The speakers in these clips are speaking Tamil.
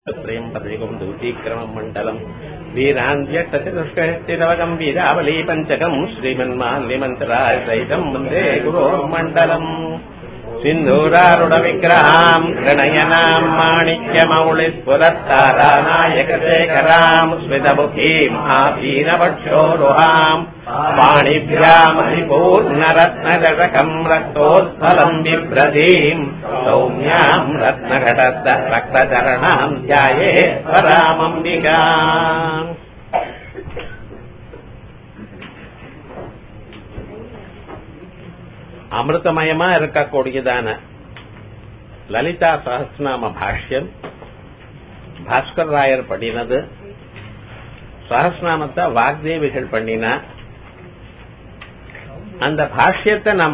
त्रयम् पदेकम् दूतीक्रमम् मण्डलम् वीरान्त्यष्टचतुष्कष्टिरवकम् वीरावली पञ्चकम् श्रीमन्माल्यमन्त्राय सहितम् वन्दे गुरोर्मण्डलम् सिन्धूरारुढविग्रहाम् गणयनाम् माणिक्यमौलिस्फुरत्तारानायकशेखराम् स्मितमुखीम् आसीनवक्षोरुहाम् पाणिभ्यामधिपूर्णरत्नजटकम् रक्तोत्फलम् बिभ्रतीम् सौम्याम् रत्नघटस्थ रक्तचरणाम् ध्याये परामम्बिकाम् அமிர்தமயமா இருக்கக்கூடியதான லலிதா சஹஸ்ரநாம பாஷ்யம் பாஸ்கர் ராயர் பண்ணினது சஹஸ்ரநாமத்தை வாக்தேவிகள் பண்ணினா அந்த பாஷ்யத்தை நம்ம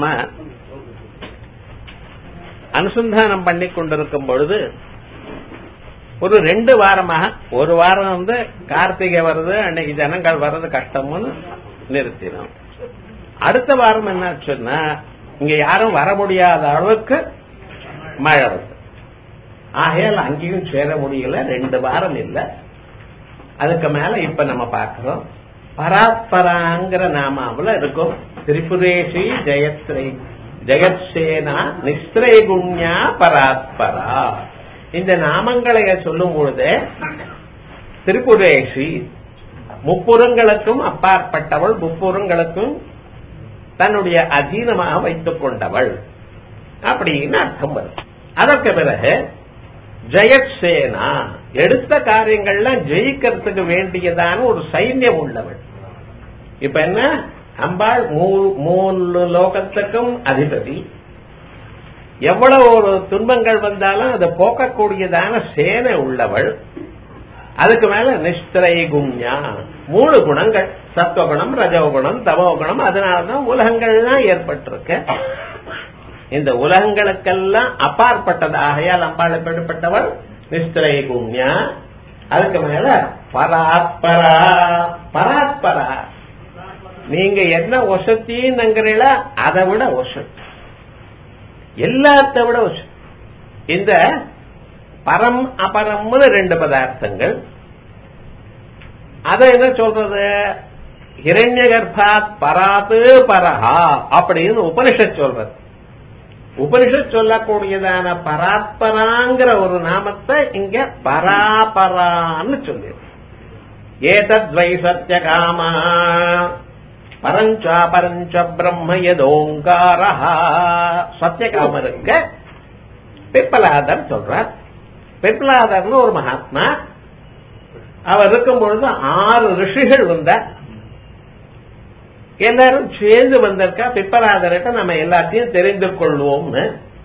அனுசந்தானம் பண்ணி கொண்டிருக்கும் பொழுது ஒரு ரெண்டு வாரமாக ஒரு வாரம் வந்து கார்த்திகை வருது அன்னைக்கு ஜனங்கள் வர்றது கஷ்டம்னு நிறுத்தினோம் அடுத்த வாரம் என்னாச்சுன்னா இங்க யாரும் வர முடியாத அளவுக்கு மழை வருது ஆகையால் அங்கேயும் சேர முடியல ரெண்டு வாரம் இல்ல அதுக்கு மேல இப்ப நம்ம பார்க்கிறோம் பராத்பராங்கிற நாமாவில் இருக்கும் திரிபுரேஷி ஜெயத்ரே ஜெகத்சேனா நிஸ்திரைகுண்யா பராத்பரா இந்த நாமங்களை சொல்லும் பொழுது திரிபுரேஷி முப்புறங்களுக்கும் அப்பாற்பட்டவள் முப்புறங்களுக்கும் தன்னுடைய அதீனமாக வைத்துக் கொண்டவள் அப்படின்னு அர்த்தம் வரும் அதற்கு பிறகு ஜெயசேனா எடுத்த காரியங்கள்லாம் ஜெயிக்கிறதுக்கு வேண்டியதான ஒரு சைன்யம் உள்ளவள் இப்ப என்ன அம்பாள் மூணு லோகத்துக்கும் அதிபதி எவ்வளவு ஒரு துன்பங்கள் வந்தாலும் அதை போக்கக்கூடியதான சேனை உள்ளவள் அதுக்கு மேல நிஷ்திரை கும்யா மூணு குணங்கள் சத்துவகுணம் ரஜோகுணம் தமோகுணம் அதனாலதான் உலகங்கள்லாம் ஏற்பட்டிருக்கு இந்த உலகங்களுக்கெல்லாம் அப்பாற்பட்டது ஆகையால் அம்பாள் எப்படிப்பட்டவள் நிஷ்திரை கும்யா அதுக்கு மேல பராத்பரா பராத்பரா நீங்க என்ன ஒசத்திங்கிறீங்களா அதை விட ஒசத்தி எல்லாத்த விட ஒசத்தி இந்த பரம் அபரம்னு ரெண்டு பதார்த்தங்கள் அத என்ன சொல்றது ஹிரண்ய கர்ப்பாத் பராத்து பரஹா அப்படின்னு உபனிஷத் சொல்றது உபனிஷத் சொல்லக்கூடியதான பராத்பராங்கிற ஒரு நாமத்தை இங்க பராபரான்னு சொல்லி ஏதத் வை சத்திய காமா பரஞ்சா பரஞ்ச பிரம்ம யதோங்கார சத்தியகாமருக்கு பிப்பலாதர் சொல்றார் பிப்லாதர்னு ஒரு மகாத்மா அவர் இருக்கும் பொழுது ஆறு ரிஷிகள் வந்தார் எல்லாரும் சேர்ந்து வந்திருக்கா பிப்பலாதர்கிட்ட நம்ம எல்லாத்தையும் தெரிந்து கொள்வோம்னு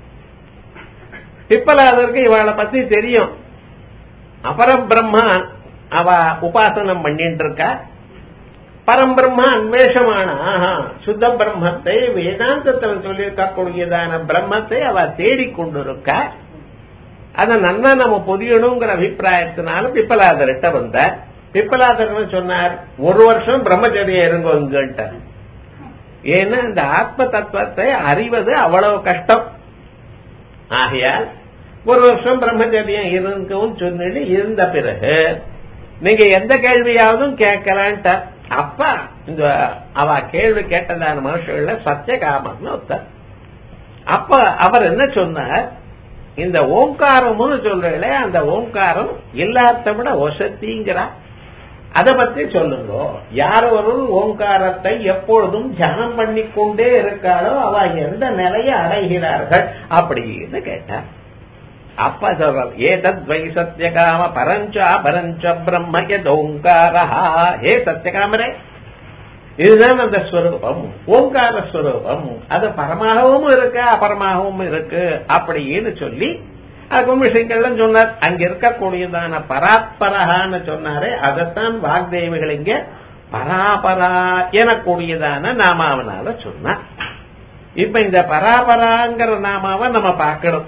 பிப்பலாதருக்கு இவளை பத்தி தெரியும் அபரபிரம்மா அவ உபாசனம் பண்ணிட்டு இருக்கா பரம்பிரம்மா அன்வேஷமான சுத்த பிரம்மத்தை வேதாந்தத்தில் சொல்லியிருக்கக்கூடியதான பிரம்மத்தை அவ தேடிக்கொண்டிருக்கா அதை நன்னா நம்ம புரியணுங்கிற அபிப்பிராயத்தினால பிப்பலாதர்கிட்ட வந்தார் பிப்பலாதர் சொன்னார் ஒரு வருஷம் பிரம்மச்சரியம் இருங்கோங்கிட்ட ஏன்னா இந்த ஆத்ம தத்துவத்தை அறிவது அவ்வளவு கஷ்டம் ஆகையால் ஒரு வருஷம் பிரம்மச்சரியம் இருங்கவும் சொன்னு இருந்த பிறகு நீங்க எந்த கேள்வியாவதும் கேட்கலான்ட்ட அப்ப இந்த அவ கேள்வி கேட்டதான மனுஷர்கள சத்தியகாமன் ஒருத்தர் அப்ப அவர் என்ன சொன்னார் இந்த ஓங்காரம்னு சொல்றீங்களே அந்த ஓங்காரம் எல்லாத்த விட ஒசத்திங்கிறா அதை பத்தி சொல்லுங்க யார் ஒரு ஓங்காரத்தை எப்பொழுதும் ஜனம் பண்ணி கொண்டே இருக்காளோ அவ எந்த நிலையை அடைகிறார்கள் அப்படின்னு கேட்டார் அப்ப சொல்ற ஏதத் வை சத்தியகாம பரஞ்சா பரஞ்ச பிரம்மயதோங்காரா ஏ சத்தியகாமரே இதுதான் அந்த ஸ்வரூபம் ஓங்கார ஸ்வரூபம் அது பரமாகவும் இருக்கு அபரமாகவும் இருக்கு அப்படின்னு சொல்லி அதுக்கும் விஷயங்கள்லாம் சொன்னார் அங்க இருக்கக்கூடியதான பராத்பரகான்னு சொன்னாரே அதைத்தான் வாக்தேவிகள் இங்க பராபரா எனக்கூடியதான நாமாவனால சொன்னார் இப்ப இந்த பராபராங்கிற நாமாவை நம்ம பார்க்கணும்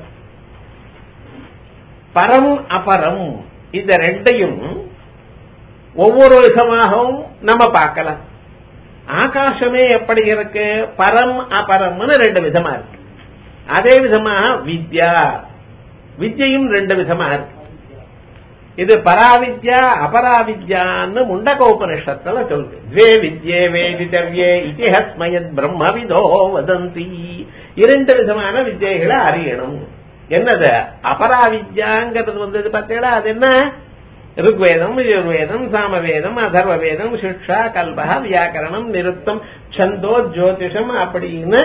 பரம் அபரம் இந்த ரெண்டையும் ஒவ்வொரு விதமாகவும் நம்ம பார்க்கலாம் ஆகாசமே எப்படி இருக்கு பரம் அபரம்னு ரெண்டு விதமா இருக்கு அதே விதமா வித்யா வித்யையும் ரெண்டு விதமா இருக்கு இது பராவித்யா அபராவித்யான்னு முண்டக உபனிஷத்துல சொல்லுது த்வே வித்யே வேதிதவ்யே இதிஹஸ்மயத் பிரம்மவிதோ வதந்தி இரண்டு விதமான வித்யைகளை அறியணும் என்னது அபராவித்யாங்கிறது வந்தது பார்த்தீங்களா அது என்ன ருக்வேதம் யஜுர்வேதம் சாமவேதம் அதர்வ வேதம் சிக்ஷா கல்பக வியாக்கரணம் நிருத்தம் சந்தோ ஜோதிஷம் அப்படின்னு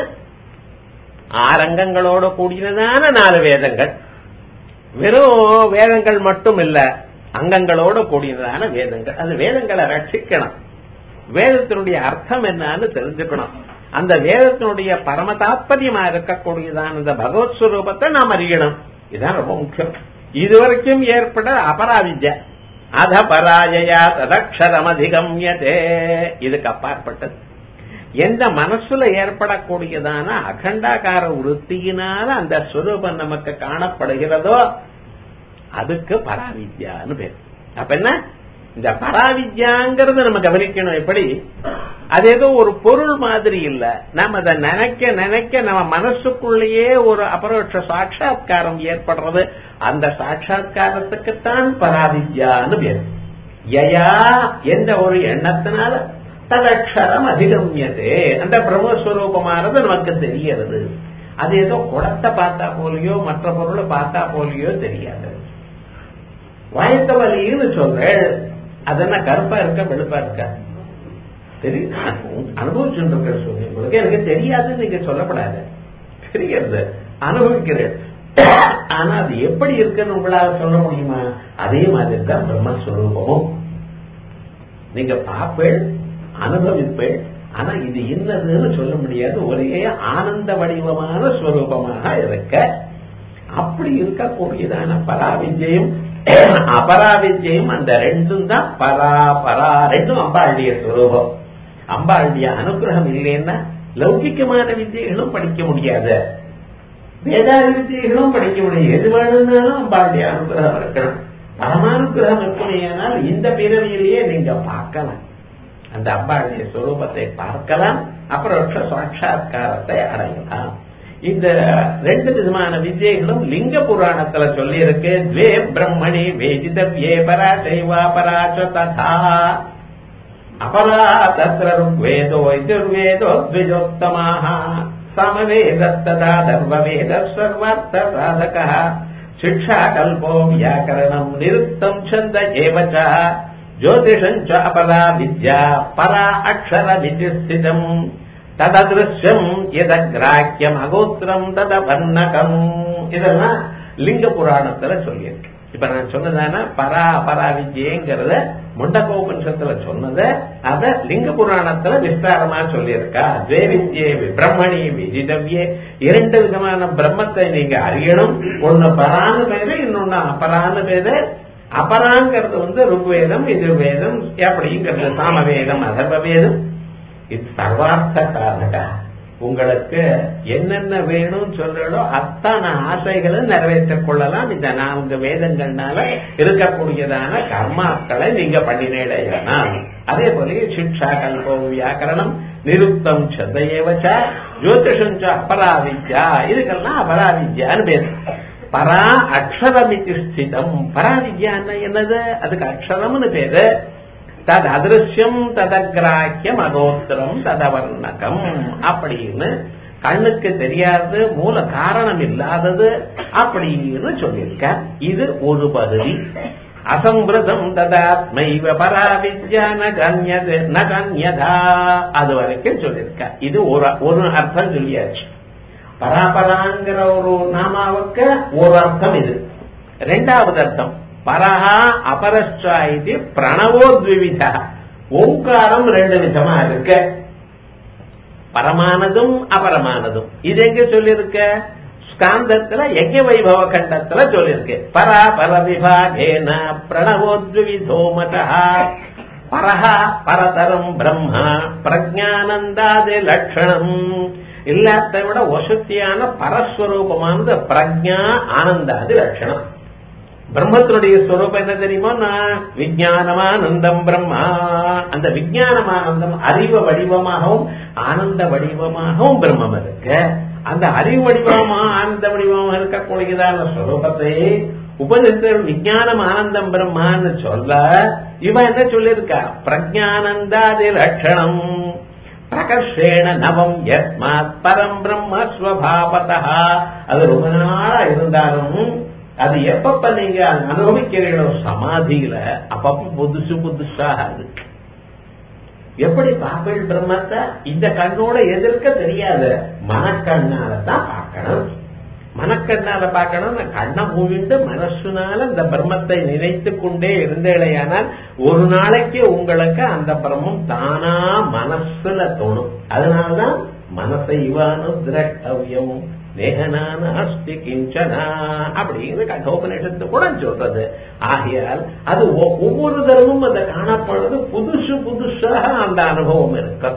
ஆரங்கங்களோட கூடியதான நாலு வேதங்கள் வெறும் வேதங்கள் மட்டும் இல்ல அங்கங்களோட கூடியதான வேதங்கள் அந்த வேதங்களை ரட்சிக்கணும் வேதத்தினுடைய அர்த்தம் என்னன்னு தெரிஞ்சுக்கணும் அந்த வேதத்தினுடைய பரம தாத்பரியமா இருக்கக்கூடியதான இந்த பகவத் ஸ்வரூபத்தை நாம் அறியணும் இதுதான் ரொம்ப முக்கியம் இதுவரைக்கும் ஏற்பட அபராவித்யா அத பராஜயா ததக்ஷரம் அதிகம்யதே இதுக்கு அப்பாற்பட்டது எந்த மனசுல ஏற்படக்கூடியதான அகண்டாகார விருத்தியினால அந்த ஸ்வரூபம் நமக்கு காணப்படுகிறதோ அதுக்கு பராவித்யான்னு பேர் அப்ப என்ன இந்த பராவித்யாங்கிறத நம்ம கவனிக்கணும் எப்படி அது ஏதோ ஒரு பொருள் மாதிரி இல்ல நம்ம அதை நினைக்க நினைக்க நம்ம மனசுக்குள்ளேயே ஒரு அபரோட்ச சாட்சா்காரம் ஏற்படுறது அந்த சாட்சா்காரத்துக்குத்தான் பராவித்யான்னு பேர் யயா எந்த ஒரு எண்ணத்தினால ததக்ஷரம் அதிகமியதே அந்த பிரம்மஸ்வரூபமானது நமக்கு தெரியறது அது ஏதோ குடத்தை பார்த்தா போலியோ மற்ற பொருளை பார்த்தா போலியோ தெரியாது வயத்த வலின்னு சொல்றேன் அது என்ன கருப்பா இருக்க வெளுப்பா இருக்க தெரியும் அனுபவிச்சுட்டு இருக்க சொல்லி உங்களுக்கு எனக்கு தெரியாதுன்னு நீங்க சொல்லப்படாது தெரிகிறது அனுபவிக்கிறேன் ஆனா அது எப்படி இருக்குன்னு உங்களால சொல்ல முடியுமா அதே மாதிரி தான் பிரம்மஸ்வரூபமும் நீங்க பார்ப்பேன் அனுபவிப்பேன் ஆனா இது என்னதுன்னு சொல்ல முடியாது ஒரே ஆனந்த வடிவமான ஸ்வரூபமாக இருக்க அப்படி இருக்கக்கூடியதான பராவித்யம் அபராவித்யம் அந்த ரெண்டும் தான் பரா பரா ரெண்டும் அம்பாளுடைய ஸ்வரூபம் அம்பாளுடைய அனுகிரகம் இல்லைன்னா லௌகிக்கமான வித்தியைகளும் படிக்க முடியாது வேதாதி வித்தியைகளும் படிக்க முடியாது எது வேணும்னாலும் அம்பாளுடைய அனுகிரகம் இருக்கணும் பரமானுகிரகம் இருக்குமையானால் இந்த பிறவியிலேயே நீங்க பார்க்கலாம் அந்த அம்பாளுடைய ஸ்வரூபத்தை பார்க்கலாம் அப்புறம் சாட்சா்காரத்தை அடையலாம் இந்த ரெண்டு விதமான வித்யைகளும் லிங்க புராணத்துல சொல்லி இருக்கு துவே பிரம்மணி வேதிதவ்யே பரா சைவா பராச்ச ததா அபரா தத்ர ருக்வேதோ யஜுர்வேதோ த்விஜோத்தமாக சமவேதத்ததா தர்வவேத சர்வார்த்த சாதக शिक्षा कल्पो व्याकरणम् निरुक्तम् छन्द एव च ज्योतिषम् च अपरा विद्या परा अक्षरमिति स्थितम् தததிருஷ்யம் எதக்ராக்கியம் அகோத்திரம் ததபன்னகம் இதெல்லாம் லிங்க புராணத்துல சொல்லியிருக்கு இப்ப நான் சொன்னதான பரா அபரா வித்யங்கிறத முண்டகோபனிஷத்துல சொன்னத அத லிங்க புராணத்துல விஸ்தாரமா சொல்லியிருக்கா துவே வித்யே பிரம்மணி விதிதவ்யே இரண்டு விதமான பிரம்மத்தை நீங்க அறியணும் ஒன்னு பரான்னு பேரு இன்னொன்னு அபரான்னு பேரு அபராங்கிறது வந்து ருக்வேதம் எதிர்வேதம் அப்படிங்கிறது சாமவேதம் அதர்வ வேதம் இது சர்வார்த்த காரணக உங்களுக்கு என்னென்ன வேணும்னு சொல்றோ அத்தனை ஆசைகளை நிறைவேற்றிக் கொள்ளலாம் இந்த நான்கு வேதங்கள்னால இருக்கக்கூடியதான கர்மாக்களை நீங்க பண்ணினேடையனால் அதே போல சிக்ஷா கல்பம் வியாக்கரணம் நிருப்தம் சந்தையவச்ச ஜோதிஷம் அபராவித்யா இதுக்கெல்லாம் அபராவித்யான்னு பேரு பரா அக்ஷரமிதி ஸ்திதம் பராவித்யான்னா என்னது அதுக்கு அக்ஷரம்னு பேரு தது அதிருஷ்யம் ததகிராக்கியம் அகோத்திரம் ததவர்ணகம் அப்படின்னு கண்ணுக்கு தெரியாது மூல காரணம் இல்லாதது அப்படின்னு சொல்லியிருக்க இது ஒரு பகுதி அசம்பிரதம் ததாத்மைவ பராவித்யா நகன்யது நகன்யதா அது வரைக்கும் சொல்லியிருக்க இது ஒரு ஒரு அர்த்தம் சொல்லியாச்சு பராபராங்கிற ஒரு நாமாவுக்கு ஒரு அர்த்தம் இது ரெண்டாவது அர்த்தம் பரஹா அபரஸ்டா இது பிரணவோ த்விவிதா ஓங்காரம் ரெண்டு விதமா இருக்கு பரமானதும் அபரமானதும் இது எங்க சொல்லிருக்க ஸ்காந்தத்துல யஜ்ய வைபவ கண்டத்துல சொல்லிருக்கு பரா பர விபாகேன பிரணவோத்விதோ மதா பரஹா பரதரம் பிரம்மா பிரஜானந்தாதி லட்சணம் எல்லாத்தை விட வசத்தியான பரஸ்வரூபமானது பிரஜா ஆனந்தாதி லட்சணம் பிரம்மத்தினுடைய ஸ்வரூபம் என்ன தெரியுமா நான் விஜயானமானந்தம் பிரம்மா அந்த விஜயானமானந்தம் அறிவு வடிவமாகவும் ஆனந்த வடிவமாகவும் பிரம்மம் இருக்கு அந்த அறிவு வடிவமா ஆனந்த வடிவமாக இருக்கக்கூடியதான ஸ்வரூபத்தை உபனிஷத்தில் விஞ்ஞானம் ஆனந்தம் பிரம்மான்னு சொல்ல இவன் என்ன சொல்லியிருக்கா பிரஜானந்தாதி லட்சணம் பிரகர்ஷேண நவம் யஸ்மாத் பரம் பிரம்ம ஸ்வபாவதா அது ரொம்ப நாளா இருந்தாலும் அது எப்பப்ப நீங்க அனுபவிக்கிறீங்களோ சமாதியில அப்பப்ப புதுசு புதுசாக இருக்கு எப்படி பாப்பேள் பிரம்மத்தை இந்த கண்ணோட எதிர்க்க தெரியாது மனக்கண்ணால தான் பார்க்கணும் மனக்கண்ணால பார்க்கணும் கண்ணை மூவிண்டு மனசுனால அந்த பிரம்மத்தை நினைத்து கொண்டே இருந்தேடையானால் ஒரு நாளைக்கு உங்களுக்கு அந்த பிரம்மம் தானா மனசுல தோணும் அதனால்தான் மனசை இவானு திரட்டவியம் நேகனான அஸ்தி கிஞ்சனா அப்படின்னு கண்டோபநிஷத்து கூட சொல்றது ஆகையால் அது ஒவ்வொரு தரமும் அதை காணப்படுறது புதுசு புதுசாக அந்த அனுபவம் இருக்கு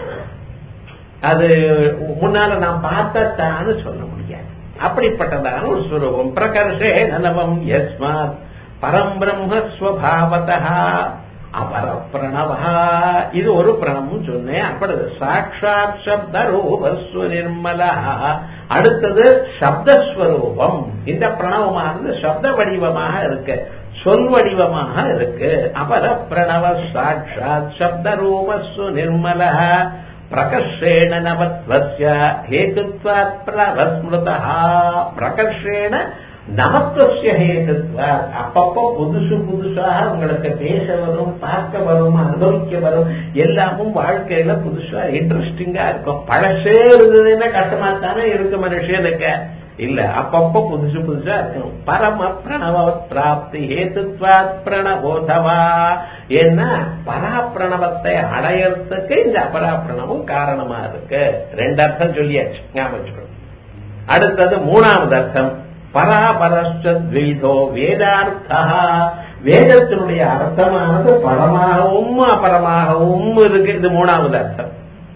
அது முன்னால நான் பார்த்தத்தான்னு சொல்ல முடியாது அப்படிப்பட்டதான ஒரு ஸ்வரூபம் பிரகர்ஷே நலவம் யஸ்மாத் பரம் பிரம்ம ஸ்வபாவதா அபர பிரணவா இது ஒரு பிரணம் சொன்னேன் அப்படி சாட்சாத் சப்த ரூபஸ்வ நிர்மலா அடுத்தது சப்தஸ்வரூபம் இந்த பிரணவமானது சப்த வடிவமாக இருக்கு சொல் வடிவமாக இருக்கு அபர பிரணவ சாட்சாத் சப்த ரூபஸ்வ நிர்மலா பிரகர்ஷேண நவத்வஸ்ய ஹேதுத்வாத் பிரவஸ்மிருதா பிரகர்ஷேண நமத்துவசிய ஹேதுத்வாத் அப்பப்போ புதுசு புதுசாக உங்களுக்கு பேச வரும் பார்க்க வரும் அனுபவிக்க வரும் எல்லாமும் வாழ்க்கையில புதுசா இன்ட்ரெஸ்டிங்கா இருக்கும் பழசே இருந்ததுன்னா கஷ்டமா தானே இருக்கு மனுஷனுக்கு இல்ல அப்பப்போ புதுசு புதுசா இருக்கும் பரம பிரணவ பிராப்தி ஹேதுத்வாத் பிரணபோதவா என்ன பராப்பிரணவத்தை அடையறதுக்கு இந்த அபராப்பிரணவம் காரணமா இருக்கு ரெண்டு அர்த்தம் சொல்லியாச்சு ஞாபகம் அடுத்தது மூணாவது அர்த்தம் பராபரஸ்வீதோ வேதார்த்தா வேதத்தினுடைய அர்த்தமானது பரமாகவும் அபரமாகவும் இருக்கு இது மூணாவது அர்த்தம்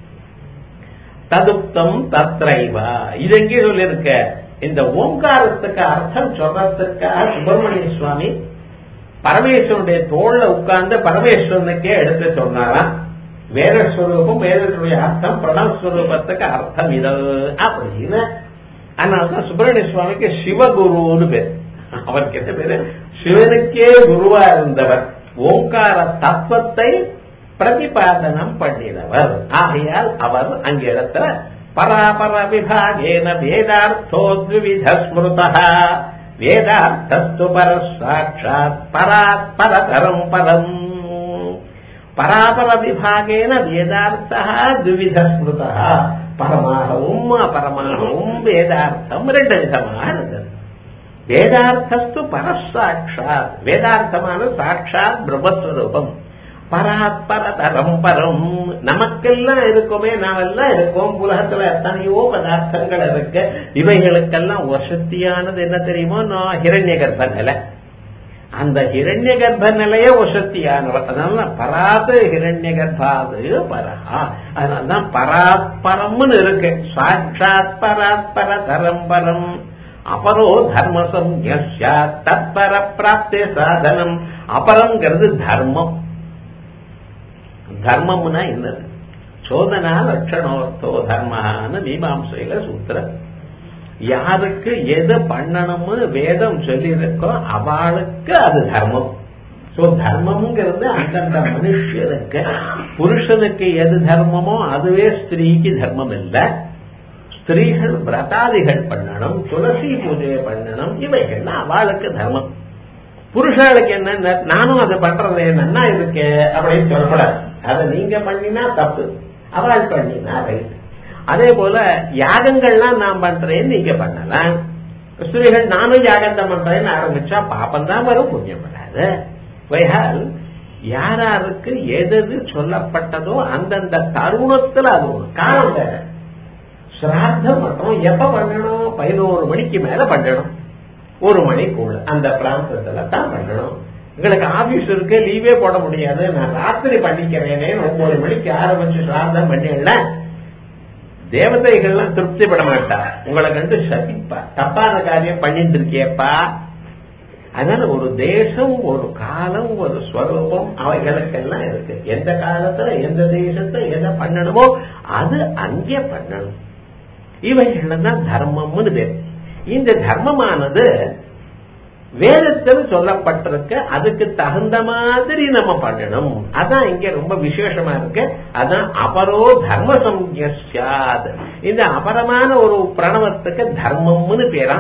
ததுப்தம் தத்ரைவா இது எங்கே சொல்லியிருக்க இந்த ஓங்காரத்துக்கு அர்த்தம் சொல்றதுக்காக சுப்பிரமணிய சுவாமி பரமேஸ்வரனுடைய தோல்ல உட்கார்ந்து பரமேஸ்வரனுக்கே எடுத்து சொன்னாராம் வேதஸ்வரூபம் வேதத்துடைய அர்த்தம் பிரணவஸ்வரூபத்துக்கு அர்த்தம் இது அப்படின்னு அதனால்தான் சுப்பிரமணிய சுவாமிக்கு சிவகுருன்னு பேர் அவருக்கு என்ன பேரு சிவனுக்கே குருவா இருந்தவர் ஓங்கார தத்துவத்தை பிரதிபாதனம் பண்ணினவர் ஆகையால் அவர் அங்க இடத்துல பராபர விபாகேன வேதார்த்தோ த்விவித ஸ்மிருதா வேதார்த்தஸ்து பர சாட்சாத் பராத் பரதரம் பரம் பராபர விபாகேன வேதார்த்தா த்விவித ஸ்மிருதா பரமாகவும் அபரமாகவும் வேதார்த்தம் ரெண்டு விதமாக இருந்தது வேதார்த்தஸ்து பரசாட்சாத் வேதார்த்தமான சாட்சாத் பிரம்மஸ்வரூபம் பராத்பரதரம் பரம் நமக்கெல்லாம் இருக்குமே நாமெல்லாம் இருக்கோம் உலகத்துல எத்தனையோ பதார்த்தங்கள் இருக்கு இவைகளுக்கெல்லாம் வசத்தியானது என்ன தெரியுமோ நான் ஹிரண்ய கர்ப்ப நிலை அந்த ஹிரண்ய கர்ப்ப நிலைய வசத்தியானவர் அதனால பராது ஹிரண்ய கர்ப்பாது பரஹா அதனால்தான் பராத்பரம்னு இருக்கு சாட்சாத் பராத்பர தரம் பரம் அபரோ தர்ம சம்யா தத்பர பிராப்திய சாதனம் அபரங்கிறது தர்மம் தர்மம்னா என்னது சோதனா லட்சணோர்த்தோ தர்மன்னு மீமாம்சையில சூத்திரம் யாருக்கு எது பண்ணணும்னு வேதம் சொல்லியிருக்கோ அவளுக்கு அது தர்மம் சோ தர்மம்ங்கிறது அந்தந்த மனுஷனுக்கு புருஷனுக்கு எது தர்மமோ அதுவே ஸ்திரீக்கு தர்மம் இல்லை ஸ்திரீகள் விரதாதிகள் பண்ணணும் துளசி பூஜையை பண்ணணும் இவைகள்லாம் அவளுக்கு தர்மம் புருஷாளுக்கு என்ன நானும் அதை பண்றது நன்னா இருக்கு அப்படின்னு சொல்லக்கூடாது அதை நீங்க பண்ணினா தப்பு அவள் பண்ணினா ரைட் அதே போல யாகங்கள்லாம் நான் பண்றேன்னு நீங்க பண்ணலாம் ஸ்திரீகள் நானும் யாகத்தை பண்றேன்னு ஆரம்பிச்சா பாப்பம் தான் வரும் புண்ணியம் வராது வைஹால் யாராருக்கு எது சொல்லப்பட்டதோ அந்தந்த தருணத்துல அது ஒரு காலம் வேற சிராத்தம் மட்டும் எப்ப பண்ணணும் பதினோரு மணிக்கு மேல பண்ணணும் ஒரு மணிக்குள்ள அந்த பிராந்தத்துல தான் பண்ணணும் எங்களுக்கு ஆபீஸ் இருக்கு லீவே போட முடியாது நான் ராத்திரி பண்ணிக்கிறேனே ஒன்பது மணிக்கு ஆரம்பிச்சு சிராதம் பண்ணிடல தேவதைகள்லாம் திருப்திப்பட மாட்டா உங்களை கண்டு சதிப்பா தப்பான காரியம் பண்ணிட்டு இருக்கியப்பா அதனால ஒரு தேசம் ஒரு காலம் ஒரு ஸ்வரூபம் அவைகளுக்கெல்லாம் இருக்கு எந்த காலத்துல எந்த தேசத்துல எதை பண்ணணுமோ அது அங்கே பண்ணணும் இவைகள் தான் தர்மம்னு பேர் இந்த தர்மமானது வேதத்தில் சொல்லப்பட்டிருக்க அதுக்கு தகுந்த மாதிரி நம்ம பண்ணணும் அதான் இங்க ரொம்ப விசேஷமா இருக்கு அதான் அபரோ தர்ம சம்யாத் இந்த அபரமான ஒரு பிரணவத்துக்கு தர்மம்னு பேரா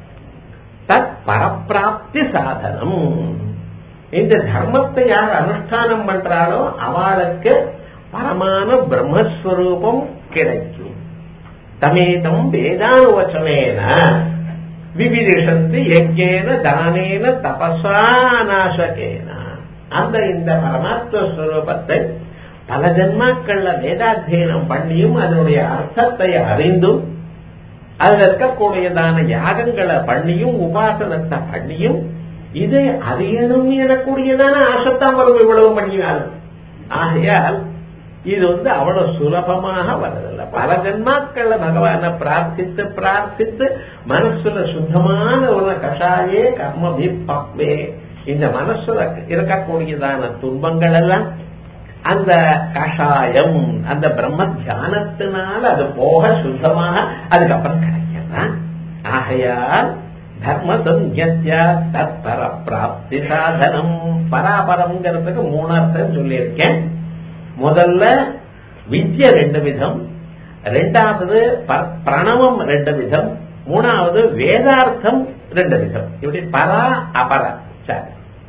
தத் பரப்பிராப்தி சாதனம் இந்த தர்மத்தை யார் அனுஷ்டானம் பண்றாளோ அவளுக்கு பரமான பிரம்மஸ்வரூபம் கிடைக்கும் தமேதம் வேதானுவச்சனேன விவிதிஷத்து யஜ்ஞேன தானேன தபசா நாசகேன அந்த இந்த பரமாத்ம ஸ்வரூபத்தை பல ஜன்மாக்கள்ல வேதாத்தியனம் பண்ணியும் அதனுடைய அர்த்தத்தை அறிந்தும் அதுல இருக்கக்கூடியதான யாகங்களை பண்ணியும் உபாசனத்தை பண்ணியும் இதை அறியணும் எனக்கூடியதான ஆசைத்தான் வரும் இவ்வளவு பண்ணினாலும் ஆகையால் இது வந்து அவ்வளவு சுலபமாக வரதில்லை பல ஜன்மாக்கள்ல பகவான பிரார்த்தித்து பிரார்த்தித்து மனசுல சுத்தமான ஒரு கஷாயே கர்ம பக்வே இந்த மனசுல இருக்கக்கூடியதான துன்பங்கள் எல்லாம் அந்த கஷாயம் அந்த பிரம்ம தியானத்தினால அது போக சுத்தமாக அதுக்கப்புறம் கிடைக்கிறான் ஆகையால் தர்ம சம்யத்யா தற்பர பிராப்தி சாதனம் பராபரம்ங்கிறதுக்கு மூணு அர்த்தம் சொல்லியிருக்கேன் முதல்ல வித்ய ரெண்டு விதம் ரெண்டாவது பிரணவம் ரெண்டு விதம் மூணாவது வேதார்த்தம் ரெண்டு விதம் இப்படி பரா அபர சரி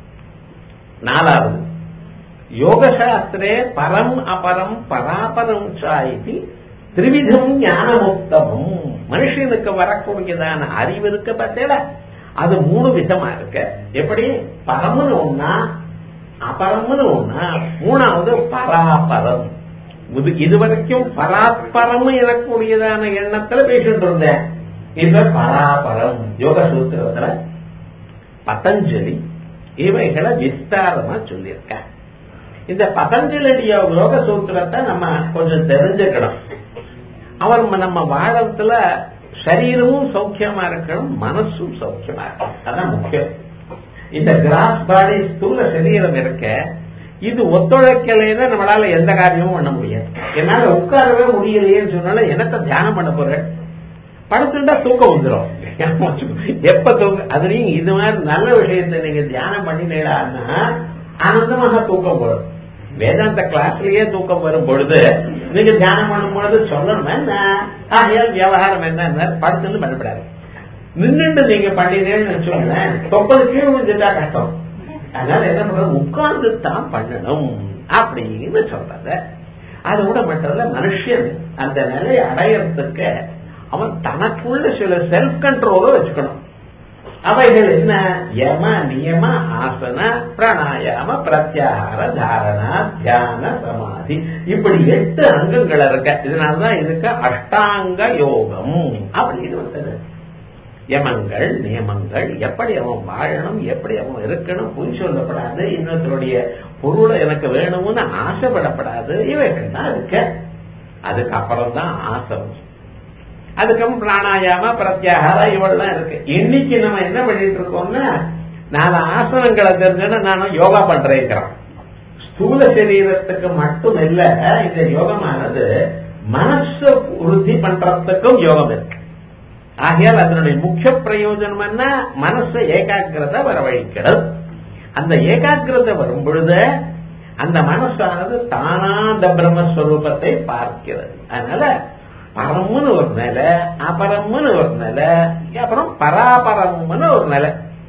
நாலாவது யோகசாஸ்திரே பரம் அபரம் பராபரம் சாயிதி திரிவிதம் ஞானமுக்தமும் மனுஷனுக்கு வரக்கூடியதான அறிவு இருக்க பார்த்தேல அது மூணு விதமா இருக்கு எப்படி பரம்னு ஒன்னா அபரம்னு ஒன்னா மூணாவது பராபரம் இது இதுவரைக்கும் பராபரம் எனக்கூடியதான எண்ணத்துல பேசிட்டு இருந்தேன் இப்ப பராபரம் யோக சூத்திரத்துல பதஞ்சலி இவைகளை விஸ்தாரமா சொல்லியிருக்க இந்த பதஞ்சலியுடைய யோக சூத்திரத்தை நம்ம கொஞ்சம் தெரிஞ்சுக்கணும் அவர் நம்ம வாழத்துல சரீரமும் சௌக்கியமா இருக்கணும் மனசும் சௌக்கியமா இருக்கணும் அதான் முக்கியம் இந்த கிராஸ் பாடி ஸ்தூல சரீரம் இருக்க இது ஒத்துழைக்கலைன்னா நம்மளால எந்த காரியமும் பண்ண முடியாது என்னால உட்காரவே முடியலையேன்னு சொன்னாலும் என்னத்த தியானம் பண்ண போறேன் படுத்துட்டா தூக்கம் வந்துடும் எப்ப தூக்க அதுலயும் இது மாதிரி நல்ல விஷயத்தை நீங்க தியானம் பண்ணினீங்கன்னா ஆனந்தமாக தூக்கம் வரும் வேதாந்த கிளாஸ்லயே தூக்கம் வரும் பொழுது நீங்க தியானம் பண்ணும் பொழுது சொல்லணும் என்ன ஆகையால் விவகாரம் என்ன படுத்துன்னு பண்ணப்படாது நின்றுட்டு நீங்க பண்ணினேன்னு வச்சுக்கோங்களேன் தொப்பது கீழே விழுந்துட்டா கஷ்டம் அதனால என்ன பண்றது உட்கார்ந்து தான் பண்ணணும் அப்படின்னு சொல்றத அது கூட மட்டும் மனுஷன் அந்த நிலையை அடையறதுக்கு அவன் தனக்குள்ள சில செல்ஃப் கண்ட்ரோல வச்சுக்கணும் அவைகள் என்ன யம நியம ஆசன பிராணாயாம பிரத்யாகார தாரணா தியான சமாதி இப்படி எட்டு அங்கங்கள் இருக்க இதனாலதான் இதுக்கு அஷ்டாங்க யோகம் அப்படின்னு வந்தது யமங்கள் நியமங்கள் எப்படி அவன் வாழணும் எப்படி அவன் இருக்கணும் பொய் சொல்லப்படாது இன்னொருத்தருடைய பொருளை எனக்கு வேணும்னு ஆசைப்படப்படாது இவைகள் தான் இருக்க அதுக்கப்புறம் தான் ஆசம் அதுக்கப்புறம் பிராணாயாம பிரத்யாகார இவெல்லாம் இருக்கு இன்னைக்கு நம்ம என்ன பண்ணிட்டு இருக்கோம்னா நாலு ஆசனங்களை தெரிஞ்சுன்னா நானும் யோகா பண்றேங்கிறோம் ஸ்தூல சரீரத்துக்கு மட்டும் இல்ல இந்த யோகமானது மனசு உறுதி பண்றதுக்கும் யோகம் இருக்கு ஆகையால் அதனுடைய முக்கிய பிரயோஜனம் என்ன மனசை ஏகாகிரத வரவழைக்கிறது அந்த ஏகாகிரதை வரும் பொழுது அந்த மனசானது தானா அந்த பிரம்மஸ்வரூபத்தை பார்க்கிறது அதனால பரம்னு ஒரு நிலை அபரம்னு ஒரு நிலை அப்புறம் பராபரம்னு ஒரு நிலை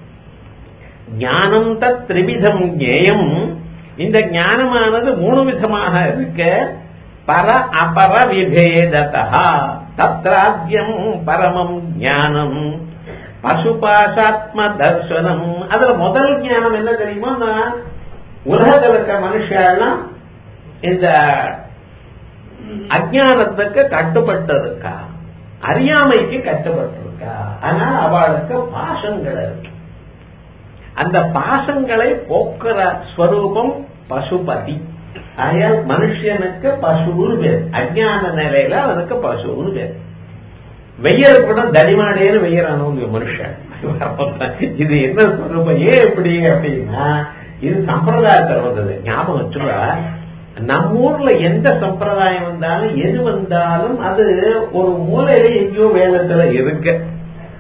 ஞானம் தத் திரிவிதம் ஞேயம் இந்த ஞானமானது மூணு விதமாக இருக்க பர அபர விபேததா தத்ராத்யம் பரமம் ஞானம் பசுபாசாத்ம தர்சனம் அதுல முதல் ஞானம் என்ன தெரியுமா உலகத்தில் இருக்க மனுஷெல்லாம் இந்த அஜானத்துக்கு கட்டுப்பட்டு இருக்கா அறியாமைக்கு கட்டுப்பட்டு இருக்கா அதனால அவளுக்கு பாசங்கள் இருக்கு அந்த பாசங்களை போக்குற ஸ்வரூபம் பசுபதி ஆகையால் மனுஷனுக்கு பசுன்னு பேர் அஜான நிலையில அவனுக்கு பசுன்னு பேர் வெய்யர் கூட தடிமாடேன்னு வெய்யறானவங்க மனுஷன் இது என்ன ஸ்வரூபம் ஏன் எப்படி அப்படின்னா இது சம்பிரதாயத்தில் வந்தது ஞாபகம் வச்சுக்கா நம்ம ஊர்ல எந்த சம்பிரதாயம் வந்தாலும் எது வந்தாலும் அது ஒரு மூலையில எங்கேயோ வேதத்துல இருக்கு